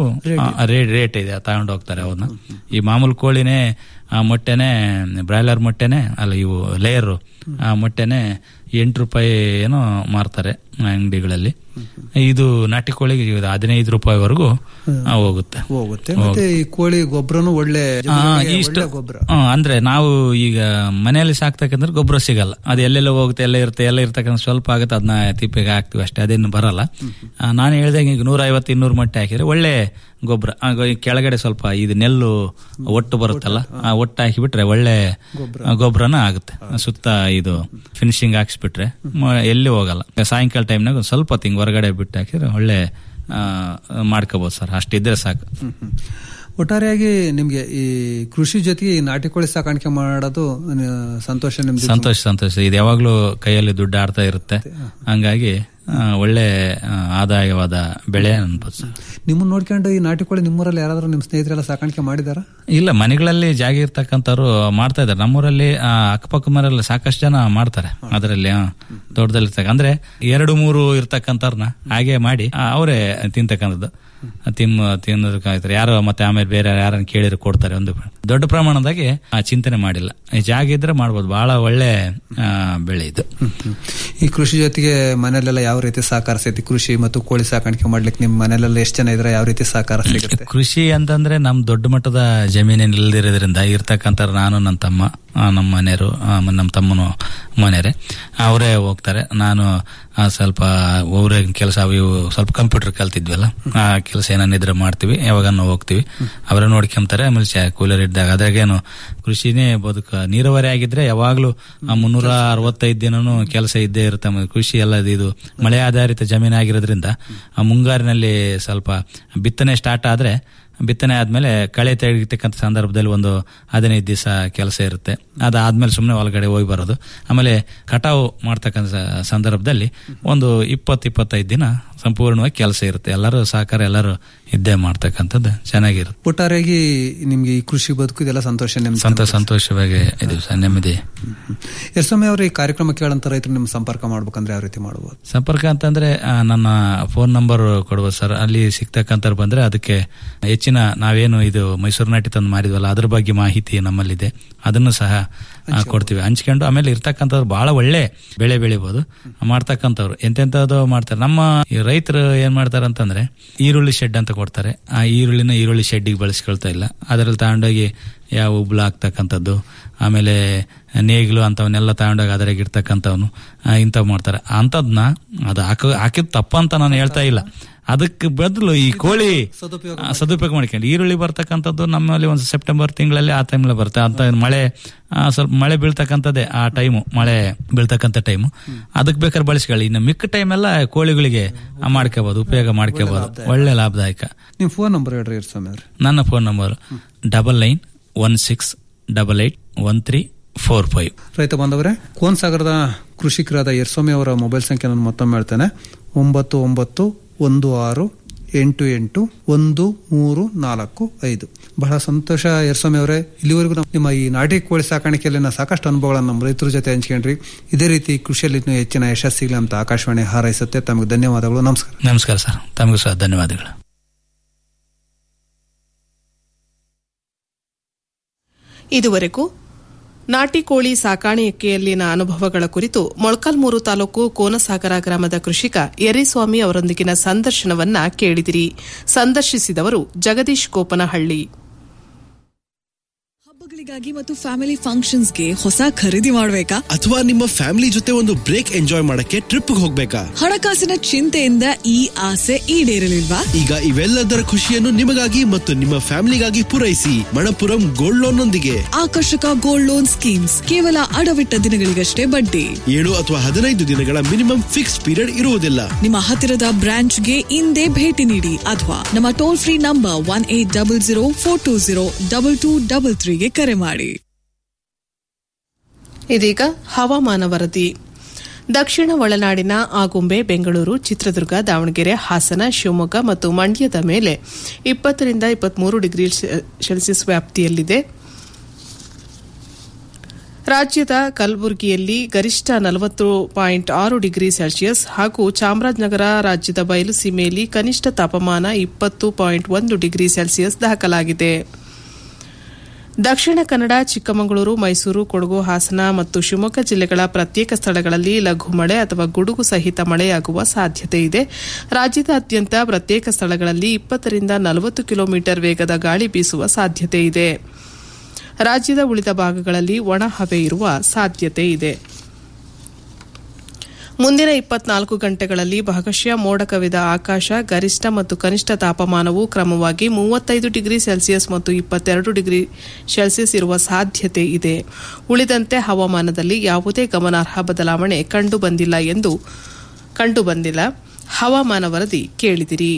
ರೇಟ್ ಇದೆ ತಗೊಂಡು ಹೋಗ್ತಾರೆ ಅವನ್ನ ಈ ಮಾಮೂಲು ಕೋಳಿನೇ ಆ ಮೊಟ್ಟೆನೆ ಬ್ರಾಯ್ಲರ್ ಮೊಟ್ಟೆನೆ ಅಲ್ಲ ಇವು ಲೇಯರ್ ಆ ಮೊಟ್ಟೆನೆ ಎಂಟು ರೂಪಾಯಿ ಏನೋ ಮಾರ್ತಾರೆ ಅಂಗಡಿಗಳಲ್ಲಿ ಇದು ನಾಟಿ ಕೋಳಿಗೆ ಇದು ಹದಿನೈದು ರೂಪಾಯಿವರೆಗೂ ಆ, ಹೋಗುತ್ತೆ
ಹೋಗುತ್ತೆ ಮತ್ತೆ ಈ ಕೋಳಿ ಗೊಬ್ಬರನು ಒಳ್ಳೆ
ಆ,
ಜಮೀನಿಗೆ
ಇಷ್ಟು
ಒಳ್ಳೆ ಗೊಬ್ಬರ
ಆ, ಅಂದ್ರೆ ನಾವು ಈಗ ಮನೆಯಲ್ಲಿ ಸಾಕ್ತಕ್ಕಂದ್ರೆ ಗೊಬ್ಬರ ಸಿಗಲ್ಲ ಅದು ಎಲ್ಲೆಲ್ಲ ಹೋಗುತ್ತೆ ಎಲ್ಲ ಇರುತ್ತೆ ಎಲ್ಲ ಇರ್ತಕ್ಕಂಥ ಸ್ವಲ್ಪ ಆಗುತ್ತೆ ಅದನ್ನ ತಿಪ್ಪಿಗೆ ಹಾಕ್ತಿವಿ ಅಷ್ಟೇ ಅದೇನು ಬರಲ್ಲ ಆ, ನಾನು ಹೇಳ್ದಂಗೆ ಈಗ ನೂರ ಐವತ್ತು ಇನ್ನೂರು ಮೊಟ್ಟೆ ಹಾಕಿದ್ರೆ ಒಳ್ಳೆ ಗೊಬ್ಬರ ಆಗ ಈ ಕೆಳಗಡೆ ಸ್ವಲ್ಪ ಇದು ನೆಲ್ಲು ಒಟ್ಟು ಬರುತ್ತಲ್ಲ ಆ ಒಟ್ಟು ಹಾಕಿಬಿಟ್ರೆ ಒಳ್ಳೆ ಗೊಬ್ಬರನ ಆಗುತ್ತೆ ಸುತ್ತ ಇದು ಫಿನಿಶಿಂಗ್ ಹಾಕ್ಸ್ಬಿಟ್ರೆ ಮ- ಎಲ್ಲಿ ಹೋಗಲ್ಲ ಸಾಯಂಕಾಲ ಟೈಮ್ನಾಗ ಒಂದ್ ಸ್ವಲ್ಪ ತಿಂಗ್ ಹೊರಗಡೆ ಬಿಟ್ಟು ಹಾಕಿದ್ರೆ ಒಳ್ಳೆ ಆ, ಮಾಡ್ಕೋಬಹುದು ಸರ್ ಅಷ್ಟಿದ್ರೆ ಸಾಕು
ಹ್ಮ್, ಹ್ಮ್. ಒಟ್ಟಾರೆಯಾಗಿ ನಿಮ್ಗೆ ಈ ಕೃಷಿ ಜೊತೆಗೆ ಈ ನಾಟಿ ಕೋಳಿ ಸಾಕಾಣಿಕೆ ಮಾಡೋದು ಆ, ಸಂತೋಷ ನಿಮ್ದು
ಸಂತೋಷ ಸಂತೋಷ ಇದು ಯಾವಾಗ್ಲೂ ಕೈಯಲ್ಲಿ ದುಡ್ಡು ಆಡ್ತಾ ಇರುತ್ತೆ ಹಂಗಾಗಿ ಆ, ಒಳ್ಳೆ ಆ, ಆದಾಯವಾದ ಬೆಳೆ ಅನ್ಬೋದು ಸರ್
ನಿಮ್ಮನ್ನ ನೋಡ್ಕೊಂಡು ಈ ನಾಟಿ ಕೋಳಿ ನಿಮ್ಮೂರಲ್ಲಿ ಯಾರಾದ್ರೂ ನಿಮ್ಮ ಸ್ನೇಹಿತರೆಲ್ಲ ಸಾಕಾಣಿಕೆ ಮಾಡಿದಾರ
ಇಲ್ಲ ಮನೆಗಳಲ್ಲಿ ಜಾಗ ಇರ್ತಕ್ಕಂಥವ್ರು ಮಾಡ್ತಾ ಇದ್ದಾರೆ ನಮ್ಮೂರಲ್ಲಿ ಆ, ಅಕ್ಕಪಕ್ಕ ಮನೆಯಲ್ಲಿ ಸಾಕಷ್ಟು ಜನ ಮಾಡ್ತಾರೆ ಅದರಲ್ಲಿ ತೋಟದಲ್ಲಿ ಇರ್ತಕ್ಕ ಅಂದ್ರೆ ಎರಡು ಮೂರು ಇರ್ತಕ್ಕಂಥವ್ರನ್ನ ಹಾಗೆ ಮಾಡಿ ಆ, ಅವರೇ ತಿಂತಕ್ಕಂಥದ್ದು ತಿಮ್ಮ ತಿನ್ನೋದಕ್ಕಾಗ್ತಾರೆ ಯಾರೋ ಮತ್ತೆ ಆಮೇಲೆ ಬೇರೆ ಯಾರನ್ನ ಕೇಳಿದ್ರೆ ಕೊಡ್ತಾರೆ ಒಂದು ದೊಡ್ಡ ಪ್ರಮಾಣದಾಗಿ ಆ ಚಿಂತನೆ ಮಾಡಿಲ್ಲ ಈ ಜಾಗ ಇದ್ರೆ ಮಾಡ್ಬೋದು ಬಹಳ ಒಳ್ಳೆ ಆ, ಬೆಳೆ ಇದು
ಈ ಕೃಷಿ ಜೊತೆಗೆ ಮನೆಯಲ್ಲೆಲ್ಲ ಯಾವ ರೀತಿ ಸಹಕಾರ ಸಿಗುತ್ತೆ ಕೃಷಿ ಮತ್ತು ಕೋಳಿ ಸಾಕಾಣಿಕೆ ಮಾಡ್ಲಿಕ್ಕೆ ನಿಮ್ಮ ಮನೆಯಲ್ಲೆಲ್ಲ ಎಷ್ಟು ಜನ ಇದ್ರೆ ಯಾವ ರೀತಿ ಸಹಕಾರ ಸಿಗುತ್ತೆ
ಕೃಷಿ ಅಂತಂದ್ರೆ ನಮ್ ದೊಡ್ಡ ಮಟ್ಟದ ಜಮೀನೇನು ಇಲ್ದಿರೋದ್ರಿಂದ ಇರ್ತಕ್ಕಂಥ ನಾನು ನನ್ನ ತಮ್ಮ ಆ, ನಮ್ಮ ಮನೆಯವರು ಆ, ಮ- ನಮ್ಮ ತಮ್ಮನ ಮನೆಯವರೇ ಅವರೇ ಹೋಗ್ತಾರೆ ನಾನು ಆ, ಸ್ವಲ್ಪ ಅವರೇ ಕೆಲಸ ಇವು ಸ್ವಲ್ಪ ಕಂಪ್ಯೂಟರ್ ಕಲ್ತಿದ್ವಲ್ಲ ಆ ಕೆಲಸ ಏನಾನಿದ್ರೆ ಮಾಡ್ತೀವಿ ಯಾವಾಗನ್ನು ಹೋಗ್ತೀವಿ ಅವರೇ ನೋಡ್ಕೊಂತಾರೆ ಆಮೇಲೆ ಚಾ ಕೂಲರ್ ಇದ್ದಾಗ ಅದ್ರಾಗೇನು ಕೃಷಿನೇ ಬದುಕ ನೀರಾವರಿ ಆಗಿದ್ರೆ ಯಾವಾಗ್ಲೂ ಆ ಮುನ್ನೂರ ಅರವತ್ತೈದು ದಿನನೂ ಕೆಲಸ ಇದ್ದೇ ಇರುತ್ತೆ ಆಮೇಲೆ ಕೃಷಿ ಎಲ್ಲ ಇದು ಮಳೆ ಆಧಾರಿತ ಜಮೀನು ಆಗಿರೋದ್ರಿಂದ ಆ ಮುಂಗಾರಿನಲ್ಲಿ ಸ್ವಲ್ಪ ಬಿತ್ತನೆ ಸ್ಟಾರ್ಟ್ ಆದ್ರೆ ಬಿತ್ತನೆ ಆದ್ಮೇಲೆ ಕಳೆ ತೆಗಿತಕ್ಕಂಥ ಸಂದರ್ಭದಲ್ಲಿ ಒಂದು ಹದಿನೈದು ದಿವಸ ಕೆಲಸ ಇರುತ್ತೆ ಅದಾದ್ಮೇಲೆ ಸುಮ್ಮನೆ ಒಳಗಡೆ ಹೋಗಿ ಬರೋದು ಆಮೇಲೆ ಕಟಾವು ಮಾಡ್ತಕ್ಕಂಥ ಸ- ಸಂದರ್ಭದಲ್ಲಿ ಒಂದು ಇಪ್ಪತ್ತು ಇಪ್ಪತ್ತೈದು ದಿನ ಸಂಪೂರ್ಣವಾಗಿ ಕೆಲಸ ಇರುತ್ತೆ ಎಲ್ಲರೂ ಸಹಕಾರ ಎಲ್ಲರೂ ಇದ್ದೇ ಮಾಡ್ತಕ್ಕಂಥದ್ದು ಚೆನ್ನಾಗಿರುತ್ತೆ
ಒಟ್ಟಾರೆಯಾಗಿ ನಿಮ್ಗೆ ಈ ಕೃಷಿ ಬದುಕು ಇದೆಲ್ಲ ಸಂತೋಷ ನಿಮ್ಗೆ
ಸಂತೋಷ ಸಂತೋಷವಾಗಿ ಇದು ಸರ್ ನೆಮ್ಮದಿ
ಎಷ್ಟೊಮ್ಮೆ ಅವ್ರು ಈ ಕಾರ್ಯಕ್ರಮ ಕೇಳಂತ ರೈತರು ನಿಮ್ ಸಂಪರ್ಕ ಮಾಡ್ಬೇಕಂದ್ರೆ ಯಾವ ರೀತಿ ಮಾಡಬಹುದು
ಸಂಪರ್ಕ ಅಂತಂದ್ರೆ ಆ, ನನ್ನ ಫೋನ್ ನಂಬರ್ ಕೊಡ್ಬೋದು ಸರ್ ಅಲ್ಲಿ ಸಿಗ್ತಕ್ಕಂಥ ಬಂದ್ರೆ ಅದಕ್ಕೆ ಹೆಚ್ಚಿನ ನಾವೇನು ಇದು ಮೈಸೂರು ನಾಟಿ ತಂದು ಮಾರಿದ್ವಲ್ಲ ಅದ್ರ ಬಗ್ಗೆ ಮಾಹಿತಿ ನಮ್ಮಲ್ಲಿದೆ ಅದನ್ನು ಸಹ ಆ, ಕೊಡ್ತೀವಿ ಹಂಚ್ಕೊಂಡು ಆಮೇಲೆ ಇರ್ತಕ್ಕಂಥವ್ರು ಬಹಳ ಒಳ್ಳೆ ಬೆಳೆ ಬೆಳಿಬಹುದು ಮಾಡ್ತಕ್ಕಂಥವ್ರು ಎಂತೆಂಥದ್ದು ಮಾಡ್ತಾರೆ ನಮ್ಮ ಈ ರೈತರು ಏನ್ ಮಾಡ್ತಾರೆ ಅಂತಂದ್ರೆ ಈರುಳ್ಳಿ ಶೆಡ್ ಅಂತ ಕೊಡ್ತಾರೆ ಆ ಈರುಳ್ಳಿನ ಈರುಳ್ಳಿ ಶೆಡ್ಡಿಗೆ ಬಳಸ್ಕೊಳ್ತಾ ಇಲ್ಲ ಅದರಲ್ಲಿ ತಗೊಂಡೋಗಿ ಯಾವ ಉಬ್ಳ ಹಾಕ್ತಕ್ಕಂಥದ್ದು ಆಮೇಲೆ ನೇಗಿಲು ಅಂತವನ್ನೆಲ್ಲ ತಗೊಂಡೋಗಿ ಅದ್ರಾಗ ಇರ್ತಕ್ಕಂಥವ್ನು ಇಂಥವು ಮಾಡ್ತಾರೆ ಅಂಥದ್ನ ಅದು ಹಾಕ ಹಾಕಿದ್ ತಪ್ಪಂತ ನಾನು ಹೇಳ್ತಾ ಇಲ್ಲ ಅದಕ್ಕೆ ಬದಲು ಈ ಕೋಳಿ ಆ, ಸದುಪಯೋಗ ಮಾಡ್ಕೊಂಡು ಈರುಳ್ಳಿ ಬರ್ತಕ್ಕಂಥದ್ದು ನಮ್ಮಲ್ಲಿ ಒಂದು ಸೆಪ್ಟೆಂಬರ್ ತಿಂಗಳಲ್ಲಿ ಆ ಟೈಮಲ್ಲಿ ಬರುತ್ತೆ ಅಂತ ಮಳೆ ಆ, ಸ್ವಲ್ಪ ಮಳೆ ಬೀಳ್ತಕ್ಕಂಥದ್ದೇ ಆ ಟೈಮು ಮಳೆ ಬೀಳ್ತಕ್ಕಂಥ ಟೈಮು ಅದಕ್ಕೆ ಬೇಕಾದ್ರೆ ಬಳಸ್ಕೊಳ್ಳಿ ಇನ್ನು ಮಿಕ್ಕ ಟೈಮ್ ಎಲ್ಲ ಕೋಳಿಗಳಿಗೆ ಆ, ಮಾಡ್ಕೋಬಹುದು ಉಪಯೋಗ ಮಾಡ್ಕೋಬಹುದು ಒಳ್ಳೆ ಲಾಭದಾಯಕ
ನಿಮ್ ಫೋನ್ ನಂಬರ್ ಹೇಳ್ರಿ ಇರ್ಸ್ವಾಮಿ ಅವ್ರೆ
ನನ್ನ phone number double nine one six double eight one three four five
ರೈತ ಬಾಂಧವರೇ ಕೋನ್ ಸಾಗರದ ಕೃಷಿಕರಾದ ಯರ್ಸ್ವಾಮಿ ಅವರ ಮೊಬೈಲ್ ಸಂಖ್ಯೆ ನಾನು ಮತ್ತೊಮ್ಮೆ ಹೇಳ್ತೇನೆ ಒಂಬತ್ತು ಒಂಬತ್ತು ಒಂದು ಆರು ಎಂಟು ಎಂಟು ಒಂದು ಮೂರು ನಾಲ್ಕು ಐದು ಬಹಳ ಸಂತೋಷ ಯರ್ಸ್ವಾಮಿ ಅವರೇ ಇಲ್ಲಿವರೆಗೂ ನಾವು ನಿಮ್ಮ ಈ ನಾಟಿ ಕೋಳಿ ಸಾಕಾಣಿಕೆಯಲ್ಲಿನ ಸಾಕಷ್ಟು ಅನುಭವಗಳನ್ನು ನಮ್ಮ ರೈತರ ಜೊತೆ ಹಂಚ್ಕೊಂಡ್ರಿ ಇದೇ ರೀತಿ ಕೃಷಿಯಲ್ಲಿ ಇನ್ನೂ ಹೆಚ್ಚಿನ ಯಶಸ್ಸಿಗಲಿ ಅಂತ ಆಕಾಶವಾಣಿ ಹಾರೈಸುತ್ತೆ ತಮಗೆ ಧನ್ಯವಾದಗಳು ನಮಸ್ಕಾರ
ನಮಸ್ಕಾರ ಸರ್ ತಮಗೂ ಸಹ ಧನ್ಯವಾದಗಳು
ಇದುವರೆಗೂ ನಾಟಿ ಕೋಳಿ ಸಾಕಾಣಿಕೆಯಲ್ಲಿನ ಅನುಭವಗಳ ಕುರಿತು ಮೊಳಕಾಲ್ಮೂರು ತಾಲೂಕು ಕೋನಸಾಗರ ಗ್ರಾಮದ ಕೃಷಿಕ ಯರಿಸ್ವಾಮಿ ಅವರೊಂದಿಗಿನ ಸಂದರ್ಶನವನ್ನ ಕೇಳಿದಿರಿ ಸಂದರ್ಶಿಸಿದವರು ಜಗದೀಶ್ ಕೋಪನಹಳ್ಳಿ
ಹಬ್ಬಗಳಿಗಾಗಿ ಮತ್ತು ಫ್ಯಾಮಿಲಿ ಫಂಕ್ಷನ್ಸ್ಗೆ ಹೊಸ ಖರೀದಿ ಮಾಡಬೇಕಾ
ಅಥವಾ ನಿಮ್ಮ ಫ್ಯಾಮಿಲಿ ಜೊತೆ ಒಂದು ಬ್ರೇಕ್ ಎಂಜಾಯ್ ಮಾಡಕ್ಕೆ ಟ್ರಿಪ್ ಹೋಗ್ಬೇಕಾ
ಹಣಕಾಸಿನ ಚಿಂತೆಯಿಂದ ಈ ಆಸೆ ಈಡೇರಲಿಲ್ವಾ
ಈಗ ಇವೆಲ್ಲದರ ಖುಷಿಯನ್ನು ನಿಮಗಾಗಿ ಮತ್ತು ನಿಮ್ಮ ಫ್ಯಾಮಿಲಿಗಾಗಿ ಪೂರೈಸಿ ಮಣಪುರಂ ಗೋಲ್ಡ್ ಲೋನ್ ನೊಂದಿಗೆ
ಆಕರ್ಷಕ ಗೋಲ್ಡ್ ಲೋನ್ ಸ್ಕೀಮ್ಸ್ ಕೇವಲ ಅಡವಿಟ್ಟ ದಿನಗಳಿಗಷ್ಟೇ ಬಡ್ಡಿ
ಏಳು ಅಥವಾ ಹದಿನೈದು ದಿನಗಳ ಮಿನಿಮಮ್ ಫಿಕ್ಸ್ ಪೀರಿಯಡ್ ಇರುವುದಿಲ್ಲ
ನಿಮ್ಮ ಹತ್ತಿರದ ಬ್ರಾಂಚ್ಗೆ ಇಂದೇ ಭೇಟಿ ನೀಡಿ ಅಥವಾ ನಮ್ಮ toll free number one eight double zero four two zero double two double ತ್ರೀಗೆ ಕರೆ ಮಾಡಿ
ಇದೀಗ ಹವಾಮಾನ ವರದಿ ದಕ್ಷಿಣ ಒಳನಾಡಿನ ಆಗುಂಬೆ ಬೆಂಗಳೂರು ಚಿತ್ರದುರ್ಗ ದಾವಣಗೆರೆ ಹಾಸನ ಶಿವಮೊಗ್ಗ ಮತ್ತು ಮಂಡ್ಯದ ಮೇಲೆ ಇಪ್ಪತ್ತರಿಂದ ಇಪ್ಪತ್ಮೂರು ಡಿಗ್ರಿ ಸೆಲ್ಸಿಯಸ್ ವ್ಯಾಪ್ತಿಯಲ್ಲಿದೆ ರಾಜ್ಯದ ಕಲಬುರಗಿಯಲ್ಲಿ ಗರಿಷ್ಠ ನಲವತ್ತು ಪಾಯಿಂಟ್ ಆರು ಡಿಗ್ರಿ ಸೆಲ್ಸಿಯಸ್ ಹಾಗೂ ಚಾಮರಾಜನಗರ ರಾಜ್ಯದ ಬಯಲುಸೀಮೆಯಲ್ಲಿ ಕನಿಷ್ಠ ತಾಪಮಾನ ಇಪ್ಪತ್ತು ಪಾಯಿಂಟ್ ಒಂದು ಡಿಗ್ರಿ ಸೆಲ್ಸಿಯಸ್ ದಾಖಲಾಗಿದೆ ದಕ್ಷಿಣ ಕನ್ನಡ ಚಿಕ್ಕಮಗಳೂರು ಮೈಸೂರು ಕೊಡಗು ಹಾಸನ ಮತ್ತು ಶಿವಮೊಗ್ಗ ಜಿಲ್ಲೆಗಳ ಪ್ರತ್ಯೇಕ ಸ್ಥಳಗಳಲ್ಲಿ ಲಘು ಮಳೆ ಅಥವಾ ಗುಡುಗು ಸಹಿತ ಮಳೆಯಾಗುವ ಸಾಧ್ಯತೆ ಇದೆ ರಾಜ್ಯದಾದ್ಯಂತ ಪ್ರತ್ಯೇಕ ಸ್ಥಳಗಳಲ್ಲಿ ಇಪ್ಪತ್ತರಿಂದ ನಲವತ್ತು ಕಿಲೋಮೀಟರ್ ವೇಗದ ಗಾಳಿ ಬೀಸುವ ಸಾಧ್ಯತೆ ಇದೆ ರಾಜ್ಯದ ಉಳಿದ ಭಾಗಗಳಲ್ಲಿ ಒಣ ಹವೆ ಇರುವ ಸಾಧ್ಯತೆ ಇದೆ ಮುಂದಿನ ಇಪ್ಪತ್ನಾಲ್ಕು ಗಂಟೆಗಳಲ್ಲಿ ಭಾಗಶಃ ಮೋಡ ಕವಿದ ಆಕಾಶ ಗರಿಷ್ಠ ಮತ್ತು ಕನಿಷ್ಠ ತಾಪಮಾನವು ಕ್ರಮವಾಗಿ ಮೂವತ್ತೈದು ಡಿಗ್ರಿ ಸೆಲ್ಸಿಯಸ್ ಮತ್ತು ಇಪ್ಪತ್ತೆರಡು ಡಿಗ್ರಿ ಸೆಲ್ಸಿಯಸ್ ಇರುವ ಸಾಧ್ಯತೆ ಇದೆ ಉಳಿದಂತೆ ಹವಾಮಾನದಲ್ಲಿ ಯಾವುದೇ ಗಮನಾರ್ಹ ಬದಲಾವಣೆ ಕಂಡುಬಂದಿಲ್ಲ ಎಂದು ಕಂಡುಬಂದಿಲ್ಲ ಹವಾಮಾನ ವರದಿ ಕೇಳಿದಿರಿ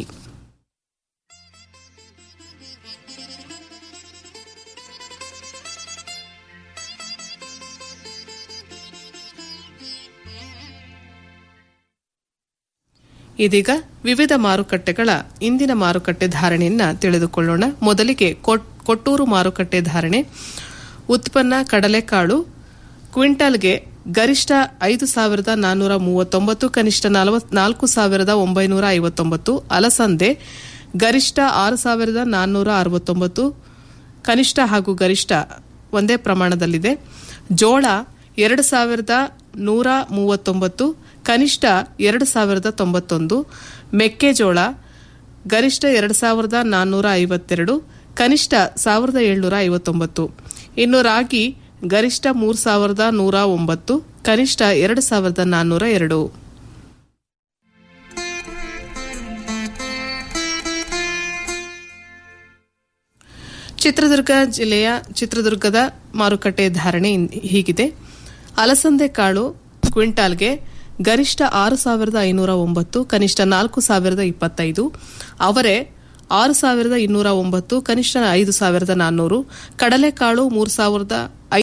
ಇದೀಗ ವಿವಿಧ ಮಾರುಕಟ್ಟೆಗಳ ಇಂದಿನ ಮಾರುಕಟ್ಟೆ ಧಾರಣೆಯನ್ನ ತಿಳಿದುಕೊಳ್ಳೋಣ ಮೊದಲಿಗೆ ಕೊಟ್- ಕೊಟ್ಟೂರು ಮಾರುಕಟ್ಟೆ ಧಾರಣೆ ಉತ್ಪನ್ನ ಕಡಲೆಕಾಳು ಕ್ವಿಂಟಲ್ಗೆ ಗರಿಷ್ಠ ಐದು ಸಾವಿರದ ನಾನ್ನೂರ ಮೂವತ್ತೊಂಬತ್ತು ಕನಿಷ್ಠ ನಲವತ್- ನಾಲ್ಕು ಸಾವಿರದ ಒಂಬೈನೂರ ಐವತ್ತೊಂಬತ್ತು ಅಲಸಂದೆ ಗರಿಷ್ಠ ಆರು ಸಾವಿರದ ನಾನ್ನೂರ ಅರವತ್ತೊಂಬತ್ತು ಕನಿಷ್ಠ ಹಾಗೂ ಗರಿಷ್ಠ ಒಂದೇ ಪ್ರಮಾಣದಲ್ಲಿದೆ ಜೋಳ ಎರಡು ಸಾವಿರದ ನೂರ ಮೂವತ್ತೊಂಬತ್ತು ಕನಿಷ್ಠ ಎರಡು ಸಾವಿರದ ತೊಂಬತ್ತೊಂದು ಮೆಕ್ಕೆಜೋಳ ಗರಿಷ್ಠ ಎರಡು ಸಾವಿರದ ನಾನ್ನೂರ ಐವತ್ತೆರಡು ಕನಿಷ್ಠ ಸಾವಿರದ ಏಳ್ನೂರ ಐವತ್ತೊಂಬತ್ತು ಇನ್ನು ರಾಗಿ ಗರಿಷ್ಠ ಮೂರು ಸಾವಿರದ ನೂರ ಒಂಬತ್ತು ಕನಿಷ್ಠ ಎರಡು ಸಾವಿರದ ನಾನ್ನೂರ ಎರಡು ಚಿತ್ರದುರ್ಗ ಜಿಲ್ಲೆಯ ಚಿತ್ರದುರ್ಗದ ಮಾರುಕಟ್ಟೆ ಧಾರಣೆ ಇನ್- ಹೀಗಿದೆ ಅಲಸಂದೆ ಕಾಳು ಕ್ವಿಂಟಾಲ್ಗೆ ಗರಿಷ್ಠ ಆರು ಸಾವಿರದ ಐನೂರ ಒಂಬತ್ತು ಕನಿಷ್ಠ ನಾಲ್ಕು ಸಾವಿರದ ಇಪ್ಪತ್ತೈದು ಅವರೆ ಆರು ಸಾವಿರದ ಇನ್ನೂರ ಒಂಬತ್ತು ಕನಿಷ್ಠ ಐದು ಸಾವಿರದ ನಾನ್ನೂರು ಕಡಲೆಕಾಳು ಮೂರು ಸಾವಿರದ